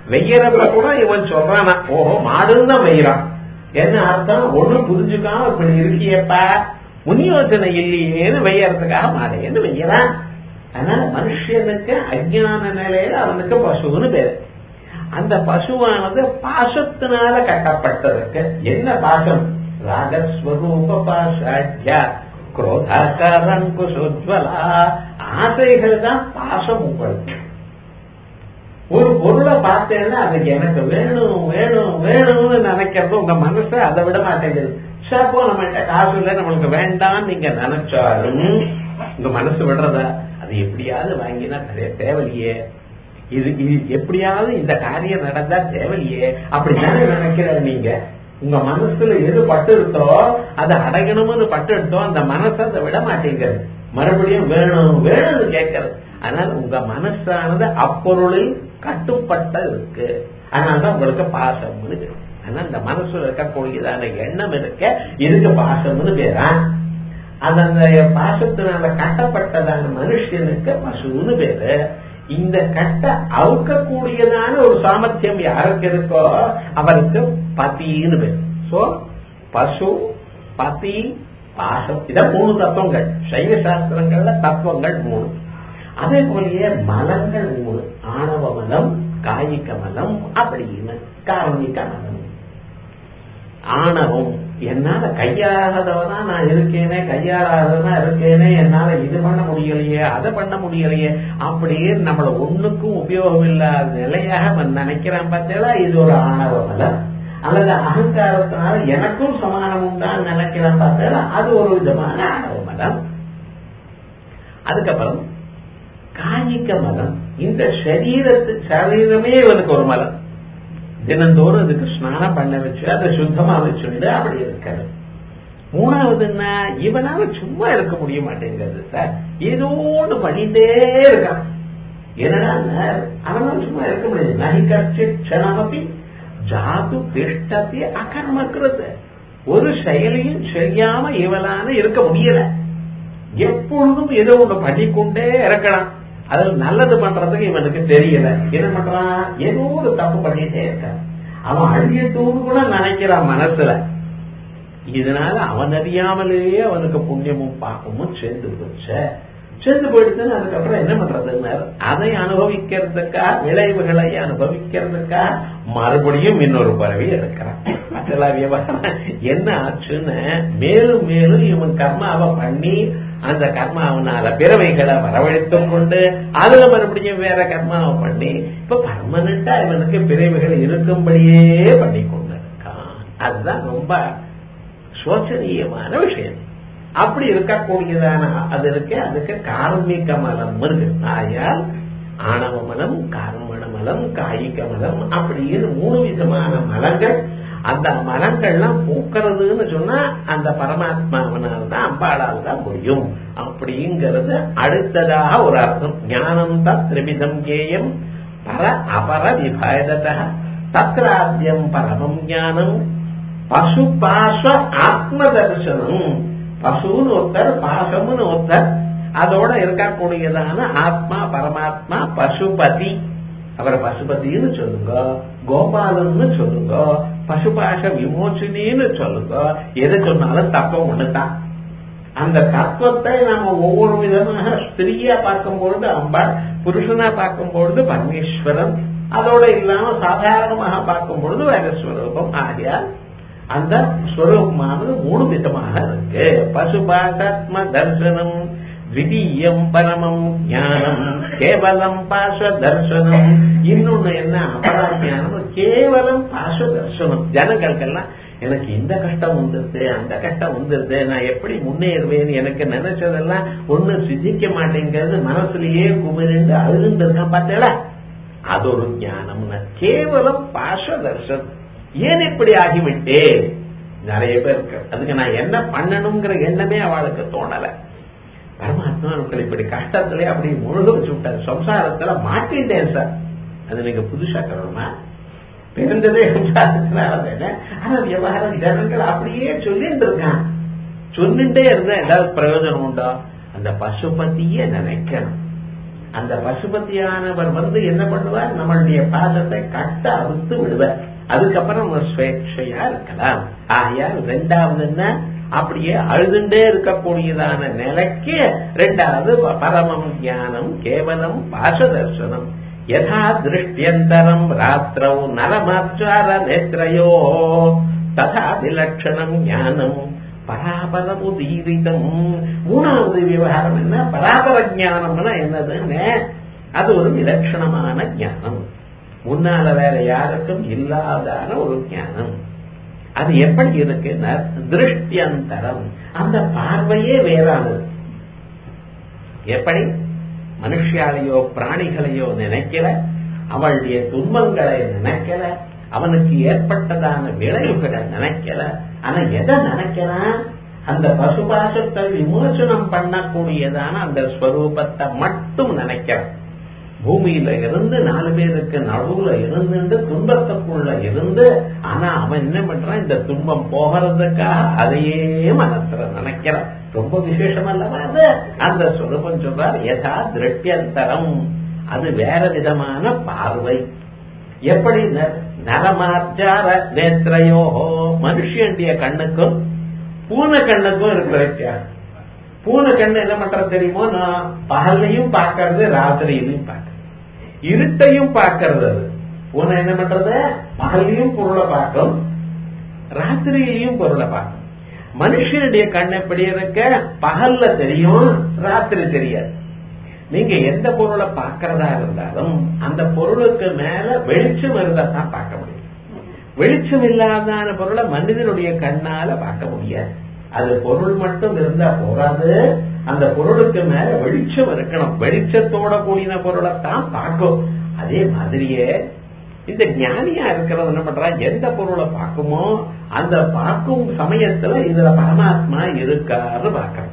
வெய்யறப்ப கூட இவன் சொல்றானா ஓஹோ மாடுன்னு தான் வெய்யறான் என்ன அர்த்தம் ஒண்ணும் புரிஞ்சுக்காம இப்படி இருக்கியப்பா முன்யோசனை இல்லையேன்னு வெய்யறதுக்காக மாடேன்னு வெய்யறான் அதனால மனுஷனுக்கு அஜ்ஞான நிலையில அவனுக்கு பசுன்னு பேரு அந்த பசுவானது பாசத்தினால கட்டப்பட்டதற்கு என்ன பாசம் ராகஸ்வரூப பாஷாட்யா குரோதாக்காரங்குஷோஜ்வலா ஆசைகள் தான் பாசம் உங்களுக்கு ஒரு பொருளை பார்த்தேன்னா அதுக்கு எனக்கு வேணும் வேணும் வேணும்னு நினைக்கிறது உங்க மனசு அதை விட மாட்டேங்குது சாப்போ நம்மகிட்ட காசு இல்லை நம்மளுக்கு வேண்டாம் நீங்க நினைச்சாலும் உங்க மனசு விடுறதா அது எப்படியாவது வாங்கினா தேவையில்லையே இது இது எப்படியாவது இந்த காரியம் நடந்தா தேவையில்லையே அப்படித்தானே நினைக்கிறாரு நீங்க உங்க மனசுல எது பட்டு எடுத்தோ அதை அடையணும்னு பட்டு எடுத்தோ அந்த மனசை அதை விட மாட்டேங்கிறது மறுபடியும் வேணும் வேணும்னு கேட்கறது அதனால உங்க மனசானது அப்பொருளில் கட்டுப்பட்ட இருக்கு அதனாலதான் உங்களுக்கு பாசம்னு பேரு ஆனா இந்த மனசுல இருக்கக்கூடியதான எண்ணம் இருக்க இதுக்கு பாசம்னு பேரா அது அந்த பாசத்தினால கட்டப்பட்டதான மனுஷனுக்கு பசுன்னு பேரு இந்த கட்டை அவுக்கக்கூடியதான ஒரு சாமர்த்தியம் யாருக்கு இருக்கோ அவருக்கு பதின்னு பேர் சோ பசு பதி பாசம் இதான் மூணு தத்துவங்கள் சைவ சாஸ்திரங்கள்ல தத்துவங்கள் மூணு அதே போலயே மலங்கள் மூணு ஆணவ மலம் காயிக்க மலம் அப்படின்னு காரணிக்க மலம் ஆணவம் என்னால கையாகாதவனா நான் இருக்கேனே கையாளாதவனா இருக்கேனே என்னால இது பண்ண முடியலையே அதை பண்ண முடியலையே அப்படியே நம்மள ஒண்ணுக்கும் உபயோகம் இல்லாத நிலையாக அவன் நினைக்கிறான் பார்த்தா இது ஒரு ஆணவ மலம் அல்லது அகங்காரத்தினால எனக்கும் சமானம் உண்டான்னு நினைக்கிறான் பார்த்தா அது ஒரு விதமான ஆணவ மலம் அதுக்கப்புறம் காணிக்க மலம் இந்த சரீரத்து சரீரமே இவனுக்கு ஒரு மலம் தினந்தோறும் அதுக்கு ஸ்நானம் பண்ண வச்சு அதை சுத்தமா வச்சுண்டு அப்படி இருக்காது மூணாவது என்ன இவனால சும்மா இருக்க முடிய மாட்டேங்கிறது சார் ஏதோ ஒன்று பண்ணிட்டே இருக்கான் என்னடா அவனால சும்மா இருக்க முடியாது நகி கட்சி க்ஷணமப்பி ஜாது திஷ்டத்தை அகர்மக்கிறது ஒரு செயலையும் செய்யாம இவனால இருக்க முடியல எப்பொழுதும் ஏதோ ஒன்று பண்ணிக்கொண்டே இருக்கலாம் அதுல நல்லது பண்றதுக்கு இவனுக்கு தெரியல என்ன பண்றான் ஏதோ ஒரு தப்பு பண்ணிட்டே இருக்கான் அவன் அழியட்டும்னு கூட நினைக்கிறான் மனசுல இதனால அவன் அறியாமலேயே அவனுக்கு புண்ணியமும் பாப்பமும் சேர்ந்து போச்ச சேர்ந்து போயிடுச்சுன்னு அதுக்கப்புறம் என்ன பண்றதுன்னு அதை அனுபவிக்கிறதுக்கா விளைவுகளை அனுபவிக்கிறதுக்கா மறுபடியும் இன்னொரு பறவை இருக்கிறான் அதெல்லாம் விவகாரம் என்ன ஆச்சுன்னு மேலும் மேலும் இவன் கர்மாவை பண்ணி அந்த கர்மாவனால பிறவைகளை வரவழைத்துக் கொண்டு அதுல மறுபடியும் வேற கர்மாவை பண்ணி இப்ப பர்மனண்டா இவனுக்கு பிறவைகள் இருக்கும்படியே பண்ணி கொண்டிருக்கான் அதுதான் ரொம்ப சோச்சனீயமான விஷயம் அப்படி இருக்கக்கூடியதான அது இருக்கு அதுக்கு கார்மிக மலம் இருக்கு ஆயால் ஆணவ மலம் கார்மண மலம் காய்க மலம் அப்படின்னு மூணு விதமான மலங்கள் அந்த மலங்கள்லாம் பூக்கிறதுன்னு சொன்னா அந்த பரமாத்மாவனால் தான் அம்பாளால் தான் முடியும் அப்படிங்கிறது அடுத்ததாக ஒரு அர்த்தம் ஞானம் தத் திரிவிதம் கேயம் பர அபர விபாயதத தத்ராத்தியம் பரமம் ஞானம் பசு பாச ஆத்ம தரிசனம் பசுன்னு ஒருத்தர் பாசம்னு ஒருத்தர் அதோட இருக்கக்கூடியதான ஆத்மா பரமாத்மா பசுபதி அவரை பசுபதினு சொல்லுங்க கோபாலன்னு சொல்லுங்க பசுபாஷ விமோச்சினின்னு சொல்லுங்க எது சொன்னாலும் தப்பம் ஒண்ணுதான் அந்த தத்துவத்தை நாம ஒவ்வொரு விதமாக ஸ்திரீயா பார்க்கும் பொழுது அம்பாள் புருஷனா பார்க்கும் பொழுது பரமேஸ்வரன் அதோட இல்லாம சாதாரணமாக பார்க்கும் பொழுது வேற ஸ்வரூபம் ஆகியால் அந்த ஸ்வரூபமானது மூணு விதமாக இருக்கு பசுபாசாத்ம தர்சனம் விதீயம் பரமம் ஞானம் கேவலம் பாச தர்சனம் இன்னொன்னு என்ன அபரா ஞானம் கேவலம் பாச தர்சனம் ஜனங்களுக்கெல்லாம் எனக்கு இந்த கஷ்டம் வந்துருது அந்த கஷ்டம் வந்துருது நான் எப்படி முன்னேறுவேன் எனக்கு நினைச்சதெல்லாம் ஒண்ணு சித்திக்க மாட்டேங்கிறது மனசுலயே குமிரிண்டு அழுதுண்டு இருக்கான் பார்த்தேல அது ஒரு ஞானம்னு கேவலம் பாச தர்சனம் ஏன் இப்படி ஆகிவிட்டேன் நிறைய பேர் இருக்கு அதுக்கு நான் என்ன பண்ணணுங்கிற எண்ணமே அவளுக்கு தோணல பரமாத்மா உங்களை இப்படி கஷ்டத்திலே அப்படி முழுக வச்சு விட்டார் சம்சாரத்துல மாட்டிட்டேன் சார் அது நீங்க புதுசா கருமா பிறந்ததே சம்சாரத்தினால ஆனா விவகாரம் ஜனங்கள் அப்படியே சொல்லிட்டு இருக்கான் சொல்லிட்டே இருந்தா ஏதாவது பிரயோஜனம் உண்டோ அந்த பசுபதிய நினைக்கணும் அந்த பசுபதியானவர் வந்து என்ன பண்ணுவார் நம்மளுடைய பாதத்தை கட்ட அறுத்து விடுவார் அதுக்கப்புறம் நம்ம சுவேட்சையா இருக்கலாம் ஆகையால் ரெண்டாவது என்ன அப்படியே அழுதுண்டே இருக்கக்கூடியதான நிலைக்கு ரெண்டாவது பரமம் ஞானம் கேவலம் பாசதர்சனம் யதா திருஷ்டியந்தரம் ராத்திரவு நலமாச்சார நேத்திரையோ ததா விலட்சணம் ஞானம் பராபரமுதீரிதம் மூணாவது விவகாரம் என்ன பராபர ஞானம்னா என்னதுன்னு அது ஒரு விலட்சணமான ஞானம் முன்னால வேற யாருக்கும் இல்லாதான ஒரு ஞானம் அது எப்படி இருக்குன்னா திருஷ்டியந்தரம் அந்த பார்வையே வேறானது எப்படி மனுஷாலையோ பிராணிகளையோ நினைக்கல அவளுடைய துன்பங்களை நினைக்கல அவனுக்கு ஏற்பட்டதான விளைவுகளை நினைக்கல ஆனா எதை நினைக்கிறான் அந்த பசுபாசத்தை விமோசனம் பண்ணக்கூடியதான அந்த ஸ்வரூபத்தை மட்டும் நினைக்கிறான் பூமியில இருந்து நாலு பேருக்கு நடுவுல இருந்து துன்பத்துக்குள்ள இருந்து ஆனா அவன் என்ன பண்றான் இந்த துன்பம் போகிறதுக்காக அதையே மனசுல நினைக்கிறான் ரொம்ப விசேஷம் அல்லவா அது அந்த சுரூபம் சொல்றார் யதா திருஷ்டியந்தரம் அது வேற விதமான பார்வை எப்படி நரமாச்சார நேத்திரையோஹோ மனுஷனுடைய கண்ணுக்கும் பூனை கண்ணுக்கும் இருக்கிற வித்தியாசம் பூனை கண்ணு என்ன பண்றது தெரியுமோ நான் பகல்லையும் பார்க்கறது ராத்திரியிலையும் பார்க்கறது இருட்டையும் பார்க்கறது அது பூனை என்ன பண்றது பகல்லையும் பொருளை பார்க்கும் ராத்திரியிலையும் பொருளை பார்க்கும் மனுஷனுடைய கண் எப்படி இருக்க பகல்ல தெரியும் ராத்திரி தெரியாது நீங்க எந்த பொருளை பார்க்கறதா இருந்தாலும் அந்த பொருளுக்கு மேல வெளிச்சம் இருந்தா தான் பார்க்க முடியும் வெளிச்சம் இல்லாதான பொருளை மனிதனுடைய கண்ணால பார்க்க முடியாது அது பொருள் மட்டும் இருந்தா போறாது அந்த பொருளுக்கு மேல வெளிச்சம் இருக்கணும் வெளிச்சத்தோட கூடின பொருளை தான் பார்க்கும் அதே மாதிரியே இந்த ஞானியா இருக்கிறது என்ன பண்றா எந்த பொருளை பார்க்குமோ அந்த பார்க்கும் சமயத்துல இதுல பரமாத்மா இருக்காரு பார்க்கணும்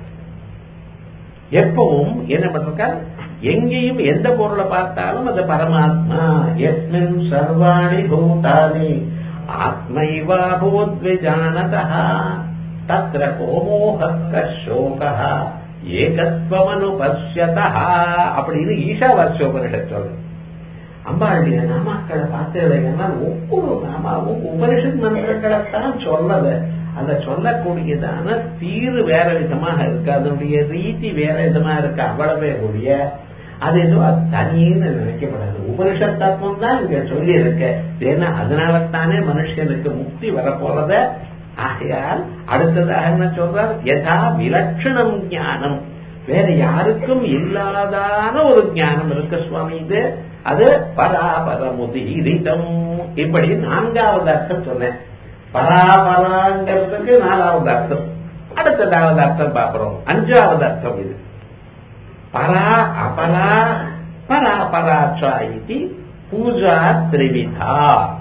எப்பவும் என்ன பண்றா எங்கேயும் எந்த பொருளை பார்த்தாலும் அது பரமாத்மா எஸ்மின் சர்வாணி பூதானி ஆத்மைவா பூத்விஜானதா தத்திர கோமோக சோக ஏகத்வமனு பசியதா அப்படின்னு ஈஷாவாசியோபனிஷத் சொல்றது அம்பாளுடைய நாமாக்களை பார்த்தீங்கன்னா ஒவ்வொரு நாமாவும் உபனிஷத் மந்திரங்களைத்தான் சொல்லது அந்த சொல்லக்கூடியதான தீரு வேற விதமாக இருக்கு அதனுடைய ரீதி வேற விதமா இருக்கு அவ்வளவே ஒழிய அது ஏதோ அது தனின்னு நினைக்கப்படாது உபனிஷத் தத்துவம் தான் இங்க சொல்லி இருக்க ஏன்னா அதனால தானே மனுஷனுக்கு முக்தி வரப்போறத ஆகையால் அடுத்ததாக என்ன சொல்றார் யதா விலட்சணம் ஞானம் வேற யாருக்கும் இல்லாதான ஒரு ஞானம் இருக்கு சுவாமி இது அது பராபரமுதீரிதம் இப்படி நான்காவது அர்த்தம் சொன்னேன் பராபராங்கிறதுக்கு நாலாவது அர்த்தம் அடுத்ததாவது அர்த்தம் பார்க்கிறோம் அஞ்சாவது அர்த்தம் இது பரா அபரா பராபராச்சா இது பூஜா திரிவிதா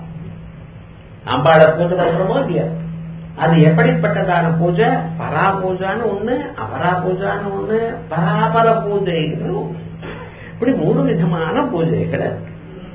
அம்பாளை பூஜை பண்றோமோ இல்லையா அது எப்படிப்பட்டதான பூஜை பரா பூஜான்னு ஒண்ணு அபரா பூஜான்னு ஒண்ணு பராபர பூஜைன்னு ஒண்ணு இப்படி மூணு விதமான பூஜைகள் இருக்கு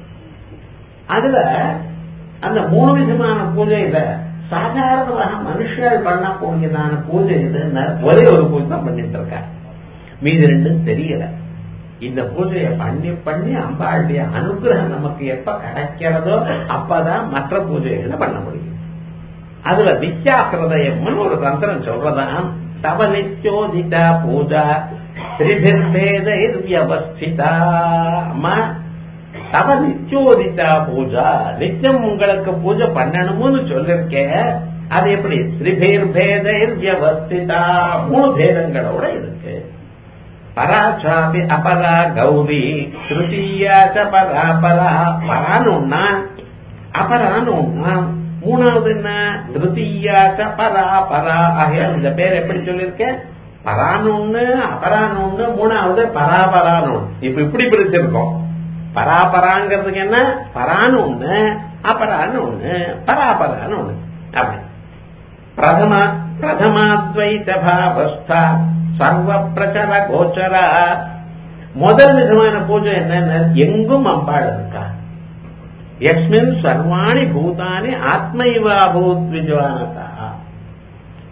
அதுல அந்த மூணு விதமான பூஜையில சாதாரணமாக மனுஷர்கள் பண்ணக்கூடியதான பூஜை இதுன்னு ஒரே ஒரு பூஜை தான் பண்ணிட்டு இருக்காங்க மீது ரெண்டும் தெரியல இந்த பூஜையை பண்ணி பண்ணி அம்பாளுடைய அனுகிரகம் நமக்கு எப்ப கிடைக்கிறதோ அப்பதான் மற்ற பூஜைகளை பண்ண முடியும் அதுல வித்யாகிருதயம்னு ஒரு தந்திரம் சொல்றதாம் தவ நிச்சோதிதா பூஜா திரிபிர்பேதைர் வியவஸ்திதா அம்மா தவ நிச்சோதிதா பூஜா நிச்சயம் உங்களுக்கு பூஜை பண்ணணும்னு சொல்லிருக்கேன் அது எப்படி திரிபேர் பேதைர் வியவஸ்திதா மூணு பேதங்களோட இருக்கு பராச்சாபி அபரா கௌரி திருத்தீயாச்ச பராபரா பரான்னு ஒன்னா அபரான்னு ஒன்னா மூணாவது என்ன திருத்தீயாச்ச பராபரா ஆகிய இந்த பேர் எப்படி சொல்லியிருக்கேன் பரான்னு ஒண்ணு அபரான்னு ஒண்ணு மூணாவது பராபரான்னு ஒண்ணு இப்ப இப்படி பிரிச்சிருக்கோம் பராபராங்கிறதுக்கு என்ன பரான்னு ஒண்ணு அபரான்னு ஒண்ணு பராபரான்னு ஒண்ணு அப்படி பிரதம பிரதமாத்வைத பாவஸ்தா சர்வ பிரச்சர கோச்சர முதல் விதமான பூஜை என்னன்னு எங்கும் அம்பாள் இருக்கா எஸ்மின் சர்வாணி பூதானி ஆத்மைவா பூத் விஜவானதா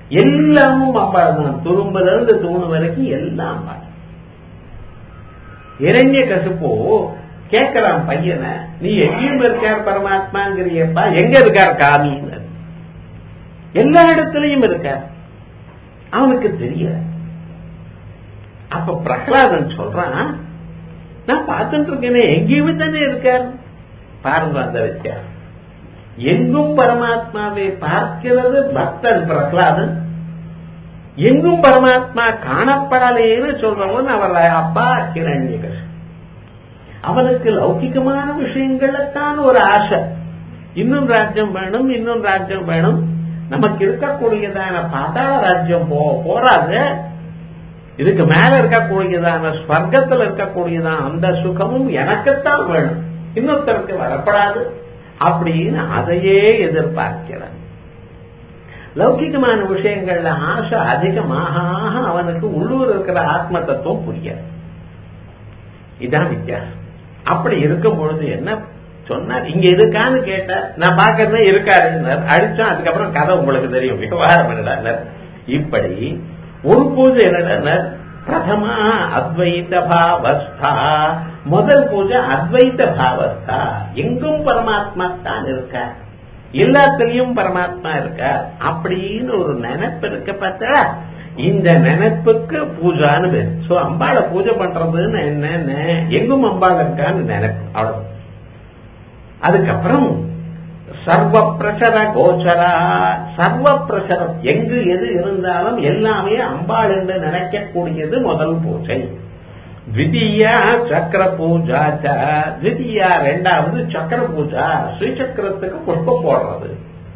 எல்லாமும் அம்பாள் தான் துரும்புல இருந்து தூணு வரைக்கும் எல்லாம் அம்பாள் இரண்ய கசுப்போ கேட்கலாம் பையனை நீ எங்கேயும் இருக்கார் பரமாத்மாங்கிறியப்பா எங்க இருக்கார் காமின்னு எல்லா இடத்துலயும் இருக்கார் அவனுக்கு தெரியல அப்ப பிரகலாதன் சொல்றான் நான் பார்த்துட்டு இருக்கேனே எங்கேயுமே தானே இருக்கார் பாருங்க அந்த வித்தியாசம் எங்கும் பரமாத்மாவை பார்க்கிறது பக்தன் பிரகலாதன் எங்கும் பரமாத்மா காணப்படலேன்னு சொல்றவன் அவர் அப்பா கிரண்யகர் அவனுக்கு லௌகிகமான விஷயங்கள்தான் ஒரு ஆசை இன்னும் ராஜ்யம் வேணும் இன்னும் ராஜ்யம் வேணும் நமக்கு இருக்கக்கூடியதான பாதாள ராஜ்யம் போ போறாது இதுக்கு மேல இருக்கக்கூடியதான ஸ்வர்க்கத்தில் இருக்கக்கூடியதான அந்த சுகமும் எனக்குத்தான் வேணும் இன்னொருத்தருக்கு வரப்படாது அப்படின்னு அதையே எதிர்பார்க்கிறான் லௌகிகமான விஷயங்கள்ல ஆசை அதிகமாக அவனுக்கு உள்ளூர் இருக்கிற ஆத்ம தத்துவம் புரியாது இதான் வித்தியாசம் அப்படி இருக்கும் பொழுது என்ன சொன்னார் இங்க இருக்கான்னு கேட்ட நான் பாக்கிறதே இருக்காரு அடிச்சா அதுக்கப்புறம் கதை உங்களுக்கு தெரியும் விவகாரம் என்னடா இப்படி ஒரு பூஜை என்னடா பிரதமா அத்வைத பாவஸ்தா முதல் பூஜை அத்வைத பாவஸ்தா எங்கும் பரமாத்மா தான் இருக்க எல்லாத்திலையும் பரமாத்மா இருக்க அப்படின்னு ஒரு நினைப்பு இருக்க பார்த்தா இந்த நினைப்புக்கு பூஜான்னு பேர் சோ அம்பாளை பூஜை பண்றதுன்னு என்னன்னு எங்கும் அம்பாள் இருக்கான்னு நினைப்பு அவ்வளவு அதுக்கப்புறம் சர்வ பிரசர கோச்சரா சர்வ பிரசரம் எங்கு எது இருந்தாலும் எல்லாமே அம்பாள் என்று நினைக்கக்கூடியது முதல் பூஜை த்விதீயா சக்கர பூஜா த்விதீயா ரெண்டாவது சக்கர பூஜா ஸ்ரீசக்கரத்துக்கு புஷ்பம் போடுறது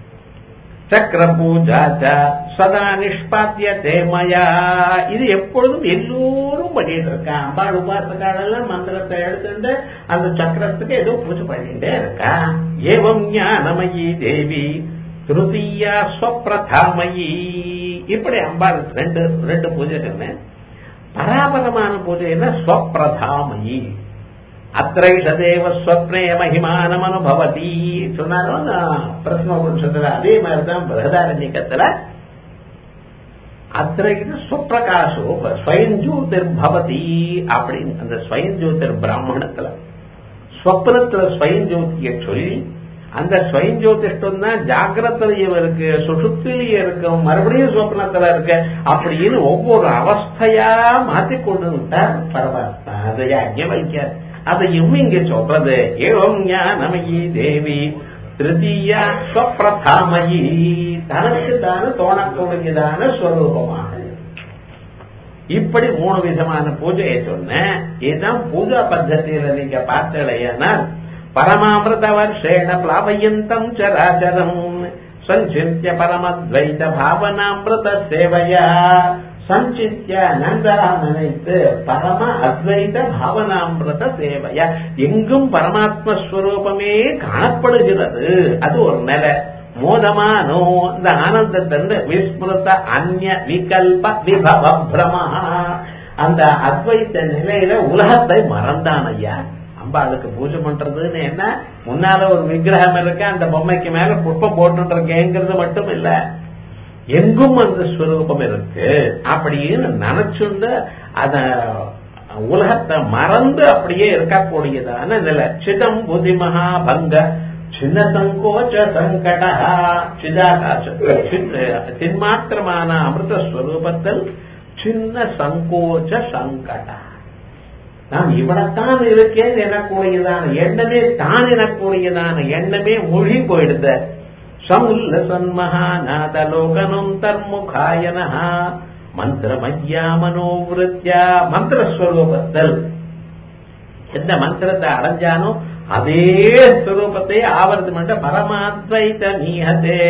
சக்கர பூஜா சதா நிஷ்பாத்திய தேமயா இது எப்பொழுதும் எல்லோரும் பண்ணிட்டு இருக்கா அம்பாள் உபாசக்கால எல்லாம் மந்திரத்தை எடுத்துட்டு அந்த சக்கரத்துக்கு ஏதோ பூஜை பண்ணிட்டே இருக்கா ஏவம் ஞானமயி தேவி திருத்தீயா ஸ்வப்பிரதாமயி இப்படி அம்பாள் ரெண்டு ரெண்டு பூஜை சொன்னேன் பராபரமான பூஜை என்ன ஸ்வப்பிரதாமயி அத்திரைஷதேவ ஸ்வப்னே மகிமானம் அனுபவதி சொன்னாலும் பிரஸ்னோபனிஷத்துல அதே மாதிரிதான் பிரகதாரண்யக்கத்துல அத்திரைக்கு சுப்பிரகாசோ ஸ்வயம் ஜோதிர் பவதி அப்படின்னு அந்த ஸ்வயம் ஜோதிர் பிராமணத்துல ஸ்வப்னத்துல ஸ்வயம் ஜோதிய சொல்லி அந்த ஸ்வயம் ஜோதிஷ்டம் தான் ஜாகிரத்திலையும் இருக்கு சுசுப்திலையும் இருக்கும் மறுபடியும் சொப்னத்துல இருக்கு அப்படின்னு ஒவ்வொரு அவஸ்தையா மாத்தி கொண்டு விட்டார் பரமாத்மா அதை அங்கே வைக்க அதையும் இங்க சொல்றது ஏவம் ஞானமயி தேவி திருத்தீயா ஸ்வப்பிரதாமயி தனக்கு தானே தோணக்கூடியதான ஸ்வரூபமாக இப்படி மூணு விதமான பூஜையை சொன்னேன் இதுதான் பூஜா பத்தத்தியில நீங்க பார்த்தலையானால் பரமாமிருத வருஷேண பிளாவயந்தம் சராச்சரம் சஞ்சித்ய பரமத்வைத பாவனாமிருத சேவையா சஞ்சித்ய நன்றாக நினைத்து பரம அத்வைத பாவனாமிருத சேவையா எங்கும் பரமாத்ம ஸ்வரூபமே காணப்படுகிறது அது ஒரு நிலை மோதமானோ இந்த ஆனந்தத்திலிருந்து விஸ்மிருத அந்நிய விகல்ப விபவ பிரமா அந்த அத்வைத்த நிலையில உலகத்தை மறந்தான் ஐயா அம்பாளுக்கு பூஜை பண்றதுன்னு என்ன முன்னால ஒரு விக்கிரகம் இருக்கு அந்த பொம்மைக்கு மேல புஷ்பம் போட்டு இருக்கேங்கிறது மட்டும் இல்ல எங்கும் அந்த ஸ்வரூபம் இருக்கு அப்படின்னு நினைச்சுண்டு அத உலகத்தை மறந்து அப்படியே இருக்கக்கூடியதான நிலை சிதம் புதிமகா பங்க சின்ன சங்கோச்ச சங்கட சிதாகாச சின்மாத்திரமான அமிர்த ஸ்வரூபத்தில் சின்ன சங்கோச்ச சங்கட நான் இவ்வளத்தான் இருக்கேன் எனக்கூடியதான எண்ணமே தான் எனக்கூடியதான எண்ணமே மொழி போயிடுத சமுல்ல சன்மகாநாத லோகனம் தர்முகாயன மந்திரமய்யா மனோவிருத்தியா மந்திரஸ்வரூபத்தில் எந்த மந்திரத்தை அடைஞ்சானோ அதே ஸ்வரூபத்தை ஆவர்த்தி பண்ண பரமாத்வைத நீஹதே